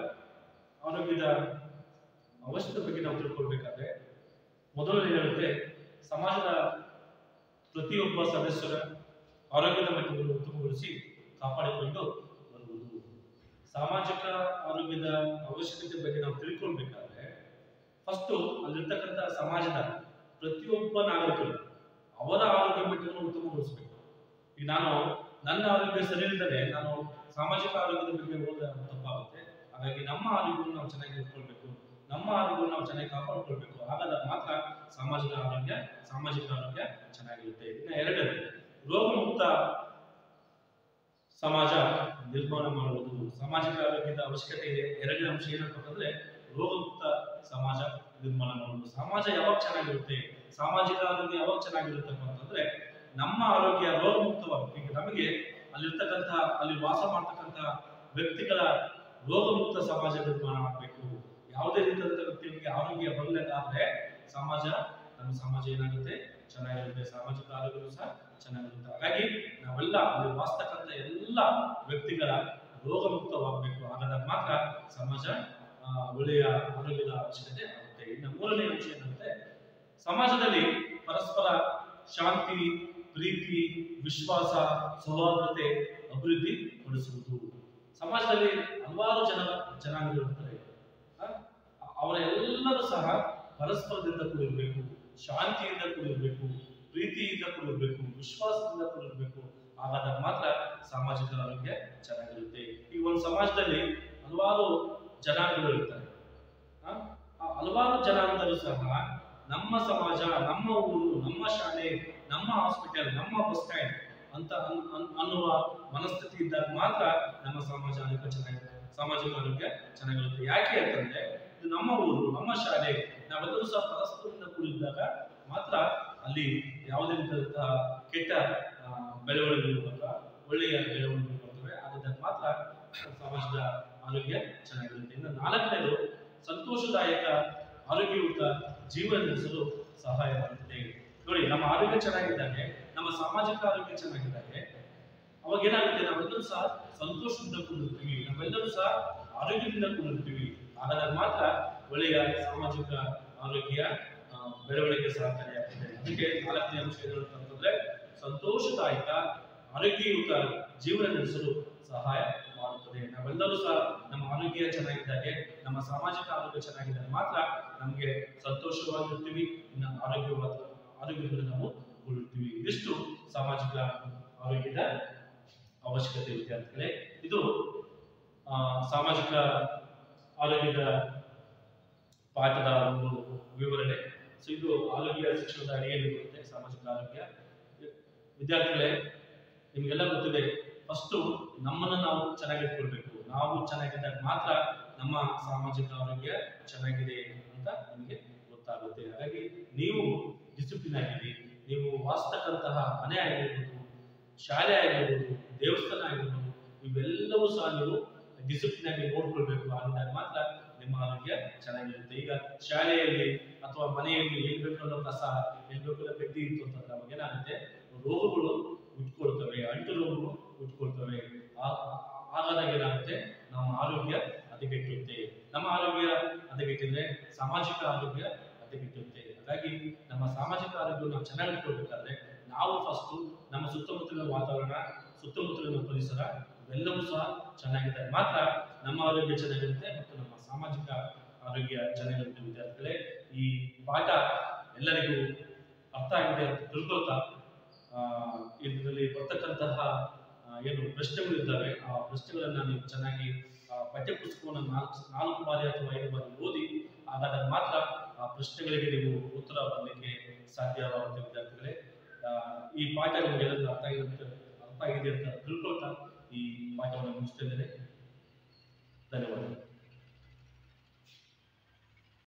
ಆರೋಗ್ಯದ ಅವಶ್ಯಕತೆ ಬಗ್ಗೆ ನಾವು ತಿಳ್ಕೊಳ್ಬೇಕಾದ್ರೆ ಮೊದಲು ಹೇಳುತ್ತೆ ಸಮಾಜದ ಪ್ರತಿಯೊಬ್ಬ ಸದಸ್ಯರ ಆರೋಗ್ಯದ ಮಟ್ಟವನ್ನು ಉತ್ತಮಗೊಳಿಸಿ ಕಾಪಾಡಿಕೊಂಡು ಬರುವುದು ಸಾಮಾಜಿಕ ಆರೋಗ್ಯದ ಅವಶ್ಯಕತೆ ಬಗ್ಗೆ ನಾವು ತಿಳ್ಕೊಳ್ಬೇಕಾದ್ರೆ ಫಸ್ಟ್ ಅಲ್ಲಿರ್ತಕ್ಕಂಥ ಸಮಾಜದ ಪ್ರತಿಯೊಬ್ಬ ನಾಗರಿಕರು ಅವರ ಆರೋಗ್ಯ ಮಟ್ಟವನ್ನು ಉತ್ತಮಗೊಳಿಸಬೇಕು ಈಗ ನಾನು ನನ್ನ ಆರೋಗ್ಯ ಸರಿ ಇಲ್ಲದೆ ನಾನು ಸಾಮಾಜಿಕ ಆರೋಗ್ಯದ ಬಗ್ಗೆ ಹೋದ ತಪ್ಪಾಗುತ್ತೆ ಹಾಗಾಗಿ ನಮ್ಮ ಆರೋಗ್ಯವನ್ನು ನಾವು ಚೆನ್ನಾಗಿ ಇಟ್ಕೊಳ್ಬೇಕು ನಮ್ಮ ಆರೋಗ್ಯವನ್ನು ನಾವು ಚೆನ್ನಾಗಿ ಕಾಪಾಡ್ಕೊಳ್ಬೇಕು ಹಾಗಾದಾಗ ಮಾತ್ರ ಸಮಾಜದ ಆರೋಗ್ಯ ಸಾಮಾಜಿಕ ಆರೋಗ್ಯ ಚೆನ್ನಾಗಿರುತ್ತೆ ಇನ್ನು ಎರಡನೇ ರೋಗ ಮುಕ್ತ ಸಮಾಜ ನಿರ್ಮಾಣ ಮಾಡುವುದು ಸಾಮಾಜಿಕ ಆರೋಗ್ಯದ ಅವಶ್ಯಕತೆ ಇದೆ ಎರಡನೇ ಅಂಶ ಏನಪ್ಪ ಅಂದ್ರೆ ರೋಗ ಮುಕ್ತ ಸಮಾಜ ನಿರ್ಮಾಣ ಮಾಡುವುದು ಸಮಾಜ ಯಾವಾಗ ಚೆನ್ನಾಗಿರುತ್ತೆ ಸಾಮಾಜಿಕ ಆರೋಗ್ಯ ಯಾವಾಗ ಚೆನ್ನಾಗಿರುತ್ತಪ್ಪ ಅಂತಂದ್ರೆ ನಮ್ಮ ಆರೋಗ್ಯ ರೋಗ ಮುಕ್ತವಾಗುತ್ತೆ ಈಗ ನಮಗೆ ಅಲ್ಲಿರ್ತಕ್ಕಂಥ ಅಲ್ಲಿ ವಾಸ ಮಾಡ್ತಕ್ಕಂಥ ವ್ಯಕ್ತಿಗಳ ರೋಗ ಮುಕ್ತ ಸಮಾಜ ನಿರ್ಮಾಣ ಮಾಡಬೇಕು ಯಾವುದೇ ರೀತಿಯಾದ ವ್ಯಕ್ತಿಗಳಿಗೆ ಆರೋಗ್ಯ ಬರಲಿಕ್ಕಾದ್ರೆ ಸಮಾಜ ನಮ್ಮ ಸಮಾಜ ಏನಾಗುತ್ತೆ ಚೆನ್ನಾಗಿರುತ್ತೆ ಸಾಮಾಜಿಕ ಆರೋಗ್ಯವೂ ಸಹ ಚೆನ್ನಾಗಿರುತ್ತೆ ಹಾಗಾಗಿ ನಾವೆಲ್ಲ ಅಲ್ಲಿ ವಾಸ್ತಕ್ಕಂಥ ಎಲ್ಲ ವ್ಯಕ್ತಿಗಳ ರೋಗ ಮುಕ್ತವಾಗಬೇಕು ಹಾಗಾದಾಗ ಮಾತ್ರ ಸಮಾಜ ಆ, ಒಳ್ಳೆಯ ಆರೋಗ್ಯದ ಅವಶ್ಯಕತೆ ಆಗುತ್ತೆ ಇನ್ನು ಮೂರನೇ ಅಂಶ ಏನಂದ್ರೆ ಸಮಾಜದಲ್ಲಿ ಪರಸ್ಪರ ಶಾಂತಿ ಪ್ರೀತಿ ವಿಶ್ವಾಸ ಸೌಹಾರ್ದತೆ ಅಭಿವೃದ್ಧಿ ಪಡಿಸುವುದು ಸಮಾಜದಲ್ಲಿ ಹಲವಾರು ಜನ ಜನಾಂಗಗಳಿರ್ತಾರೆ ಆ, ಅವರೆಲ್ಲರೂ ಸಹ ಪರಸ್ಪರದಿಂದ ಕೂಡಿರಬೇಕು ಶಾಂತಿಯಿಂದ ಕೂಡಿರಬೇಕು ಪ್ರೀತಿಯಿಂದ ಕೂಡಿರಬೇಕು ವಿಶ್ವಾಸದಿಂದ ಕೂಡಿರಬೇಕು ಹಾಗಾದಾಗ ಮಾತ್ರ ಸಾಮಾಜಿಕ ಆರೋಗ್ಯ ಚೆನ್ನಾಗಿರುತ್ತೆ ಈ ಒಂದು ಸಮಾಜದಲ್ಲಿ ಹಲವಾರು ಜನಾಂಗಗಳು ಇರ್ತಾರೆ ಆ, ಆ ಹಲವಾರು ಜನಾಂಗದಲ್ಲೂ ಸಹ ನಮ್ಮ ಸಮಾಜ ನಮ್ಮ ಊರು ನಮ್ಮ ಶಾಲೆ ನಮ್ಮ ಹಾಸ್ಪಿಟಲ್ ನಮ್ಮ ಬಸ್ ಸ್ಟ್ಯಾಂಡ್ ಅಂತ ಅನ್- ಅನ್- ಅನ್ನುವ ಮನಸ್ಥಿತಿ ಇದ್ದಾಗ ಮಾತ್ರ ನಮ್ಮ ಸಮಾಜ ಆರೋಗ್ಯ ಚೆನ್ನಾಗಿರುತ್ತೆ ಸಾಮಾಜಿಕ ಆರೋಗ್ಯ ಚೆನ್ನಾಗಿರುತ್ತೆ ಯಾಕೆ ಅಂತಂದ್ರೆ ಇದು ನಮ್ಮ ಊರು ನಮ್ಮ ಶಾಲೆ ನಾವೆಲ್ಲರೂ ಸಹ ಪರಸ್ಪರದಿಂದ ಕೂಡಿದ್ದಾಗ ಮಾತ್ರ ಅಲ್ಲಿ ಯಾವುದೇ ರೀತಿಯಾದಂತಹ ಕೆಟ್ಟ ಆ, ಬೆಳವಣಿಗೆಗಳು ಬರಲ್ಲ ಒಳ್ಳೆಯ ಬೆಳವಣಿಗೆಗಳು ಬರ್ತವೆ ಆದಾಗ ಮಾತ್ರ ಸಮಾಜದ ಆರೋಗ್ಯ ಚೆನ್ನಾಗಿರುತ್ತೆ ಇನ್ನು ನಾಲ್ಕನೇದು ಸಂತೋಷದಾಯಕ ಆರೋಗ್ಯಯುತ ಜೀವನ ನಡೆಸಲು ಸಹಾಯ ಮಾಡುತ್ತದೆ ನೋಡಿ ನಮ್ಮ ಆರೋಗ್ಯ ಚೆನ್ನಾಗಿದ್ದಾಗ ನಮ್ಮ ಸಾಮಾಜಿಕ ಆರೋಗ್ಯ ಚೆನ್ನಾಗಿದ್ದಾಗ ಅವಾಗ ಏನಾಗುತ್ತೆ ನಾವೆಲ್ಲರೂ ಸಹ ಸಂತೋಷದಿಂದ ಕೂಡಿರ್ತೀವಿ ನಾವೆಲ್ಲರೂ ಸಹ ಆರೋಗ್ಯದಿಂದ ಕೂಡಿರ್ತೀವಿ ಹಾಗಾದಾಗ ಮಾತ್ರ ಒಳ್ಳೆಯ ಸಾಮಾಜಿಕ ಆರೋಗ್ಯ ಆ, ಬೆಳವಣಿಗೆ ಸಹಕಾರಿಯಾಗ್ತದೆ ಅದಕ್ಕೆ ನಾಲ್ಕನೇ ಅಂಶ ಏನು ಅಂತಂದ್ರೆ ಸಂತೋಷದಾಯಕ ಆರೋಗ್ಯಯುತ ಜೀವನ ನಡೆಸಲು ಸಹಾಯ ಮಾಡುತ್ತದೆ ನಾವೆಲ್ಲರೂ ಸಹ ನಮ್ಮ ಆರೋಗ್ಯ ಚೆನ್ನಾಗಿದ್ದಾಗೆ ನಮ್ಮ ಸಾಮಾಜಿಕ ಆರೋಗ್ಯ ಚೆನ್ನಾಗಿದ್ದರೆ ಮಾತ್ರ ನಮಗೆ ಸಂತೋಷವಾಗಿರ್ತೀವಿ ಇನ್ನು ಆರೋಗ್ಯವಾದ ಆರೋಗ್ಯದಲ್ಲಿ ನಾವು ಉಳಿರ್ತೀವಿ ಇದಿಷ್ಟು ಸಾಮಾಜಿಕ ಆರೋಗ್ಯದ ಅವಶ್ಯಕತೆ ವಿದ್ಯಾರ್ಥಿಗಳೇ ಇದು ಆ, ಸಾಮಾಜಿಕ ಆರೋಗ್ಯದ ಪಾಠದ ಒಂದು ವಿವರಣೆ ಸೊ ಇದು ಆರೋಗ್ಯ ಶಿಕ್ಷಣದ ಅಡಿಯಲ್ಲಿ ಬರುತ್ತೆ ಸಾಮಾಜಿಕ ಆರೋಗ್ಯ ವಿದ್ಯಾರ್ಥಿಗಳೇ ನಿಮಗೆಲ್ಲ ಗೊತ್ತಿದೆ ಫಸ್ಟು ನಮ್ಮನ್ನು ನಾವು ಚೆನ್ನಾಗಿಟ್ಕೊಳ್ಬೇಕು ನಾವು ಚೆನ್ನಾಗಿದ್ದಾಗ ಮಾತ್ರ ನಮ್ಮ ಸಾಮಾಜಿಕ ಆರೋಗ್ಯ ಚೆನ್ನಾಗಿದೆ ಅಂತ ನಿಮಗೆ ಗೊತ್ತಾಗುತ್ತೆ ಹಾಗಾಗಿ ನೀವು ಡಿಸಿಪ್ಲಿನ್ ಆಗಿರಿ ನೀವು ವಾಸ್ತಕ್ಕಂತಹ ಮನೆ ಆಗಿರ್ಬೋದು ಶಾಲೆ ಆಗಿರ್ಬೋದು ದೇವಸ್ಥಾನ ಆಗಿರ್ಬೋದು ಇವೆಲ್ಲವೂ ಸಹ ನೀವು ಡಿಸಿಪ್ಲಿನ್ ಆಗಿ ನೋಡ್ಕೊಳ್ಬೇಕು ಆಗಿದ್ದಾಗ ಮಾತ್ರ ನಿಮ್ಮ ಆರೋಗ್ಯ ಚೆನ್ನಾಗಿರುತ್ತೆ ಈಗ ಶಾಲೆಯಲ್ಲಿ ಅಥವಾ ಮನೆಯಲ್ಲಿ ಏನ್ ಬೇಕು ಅನ್ನೋ ಕಸ ಏನ್ ಬೇಕು ಅನ್ನೋ ಗಡ್ಡಿ ಇತ್ತು ಅಂತಂದ್ರೆ ಅವಾಗ ಏನಾಗುತ್ತೆ ರೋಗಗಳು ಉಟ್ಕೊಳ್ತವೆ ಅಂಟು ರೋಗಗಳು ಉಟ್ಕೊಳ್ತವೆ ಆ- ಆಗಾದಾಗ ಏನಾಗುತ್ತೆ ನಮ್ಮ ಆರೋಗ್ಯ ಹದಗೆಟ್ಟುತ್ತೆ ನಮ್ಮ ಆರೋಗ್ಯ ಹದಗೆಟ್ಟಿದ್ರೆ ಸಾಮಾಜಿಕ ಆರೋಗ್ಯ ಹದಗೆಟ್ಟುತ್ತೆ ಹಾಗಾಗಿ ನಮ್ಮ ಸಾಮಾಜಿಕ ಆರೋಗ್ಯ ನಾವು ಚೆನ್ನಾಗಿ ಇಟ್ಕೊಳ್ಬೇಕಾದ್ರೆ ನಾವು ಫಸ್ಟು ನಮ್ಮ ಸುತ್ತಮುತ್ತಲಿನ ವಾತಾವರಣ ಸುತ್ತಮುತ್ತಲಿನ ಪರಿಸರ ಇವೆಲ್ಲವೂ ಸಹ ಚೆನ್ನಾಗಿದ್ದಾಗ ಮಾತ್ರ ನಮ್ಮ ಆರೋಗ್ಯ ಚೆನ್ನಾಗಿರುತ್ತೆ ಮತ್ತು ನಮ್ಮ ಸಾಮಾಜಿಕ ಆರೋಗ್ಯ ಚೆನ್ನಾಗಿರುತ್ತೆ ವಿದ್ಯಾರ್ಥಿಗಳೇ ಈ ಪಾಠ ಎಲ್ಲರಿಗೂ ಅರ್ಥ ಆಗಿದೆ ಅಂತ ತಿಳ್ಕೊಳ್ತಾ ಆ, ಇದರಲ್ಲಿ ಬರ್ತಕ್ಕಂತಹ ಆ, ಏನು ಪ್ರಶ್ನೆಗಳು ಇದ್ದಾವೆ ಆ ಪ್ರಶ್ನೆಗಳನ್ನ ನೀವು ಚೆನ್ನಾಗಿ ಆ, ಪಠ್ಯಪುಸ್ತಕವನ್ನು ನಾಲ್ಕು ನಾಲ್ಕು ಬಾರಿ ಅಥವಾ ಐದು ಬಾರಿ ಓದಿ ಹಾಗಾದಾಗ ಮಾತ್ರ ಆ ಪ್ರಶ್ನೆಗಳಿಗೆ ನೀವು ಉತ್ತರ ಬರಲಿಕ್ಕೆ ಸಾಧ್ಯವಾಗುತ್ತೆ ವಿದ್ಯಾರ್ಥಿಗಳೇ ಆ, ಈ ಪಾಠ ನಿಮಗೆ ಎಲ್ಲರಿಗೂ ಅರ್ಥ ಆಗಿದೆ ಅಂತ ಅರ್ಥ ಆಗಿದೆ ಅಂತ ತಿಳ್ಕೊಳ್ತಾ ಈ ಪಾಠವನ್ನು ಮುಗಿಸ್ತಾ ಇದ್ದೇನೆ ಧನ್ಯವಾದಗಳು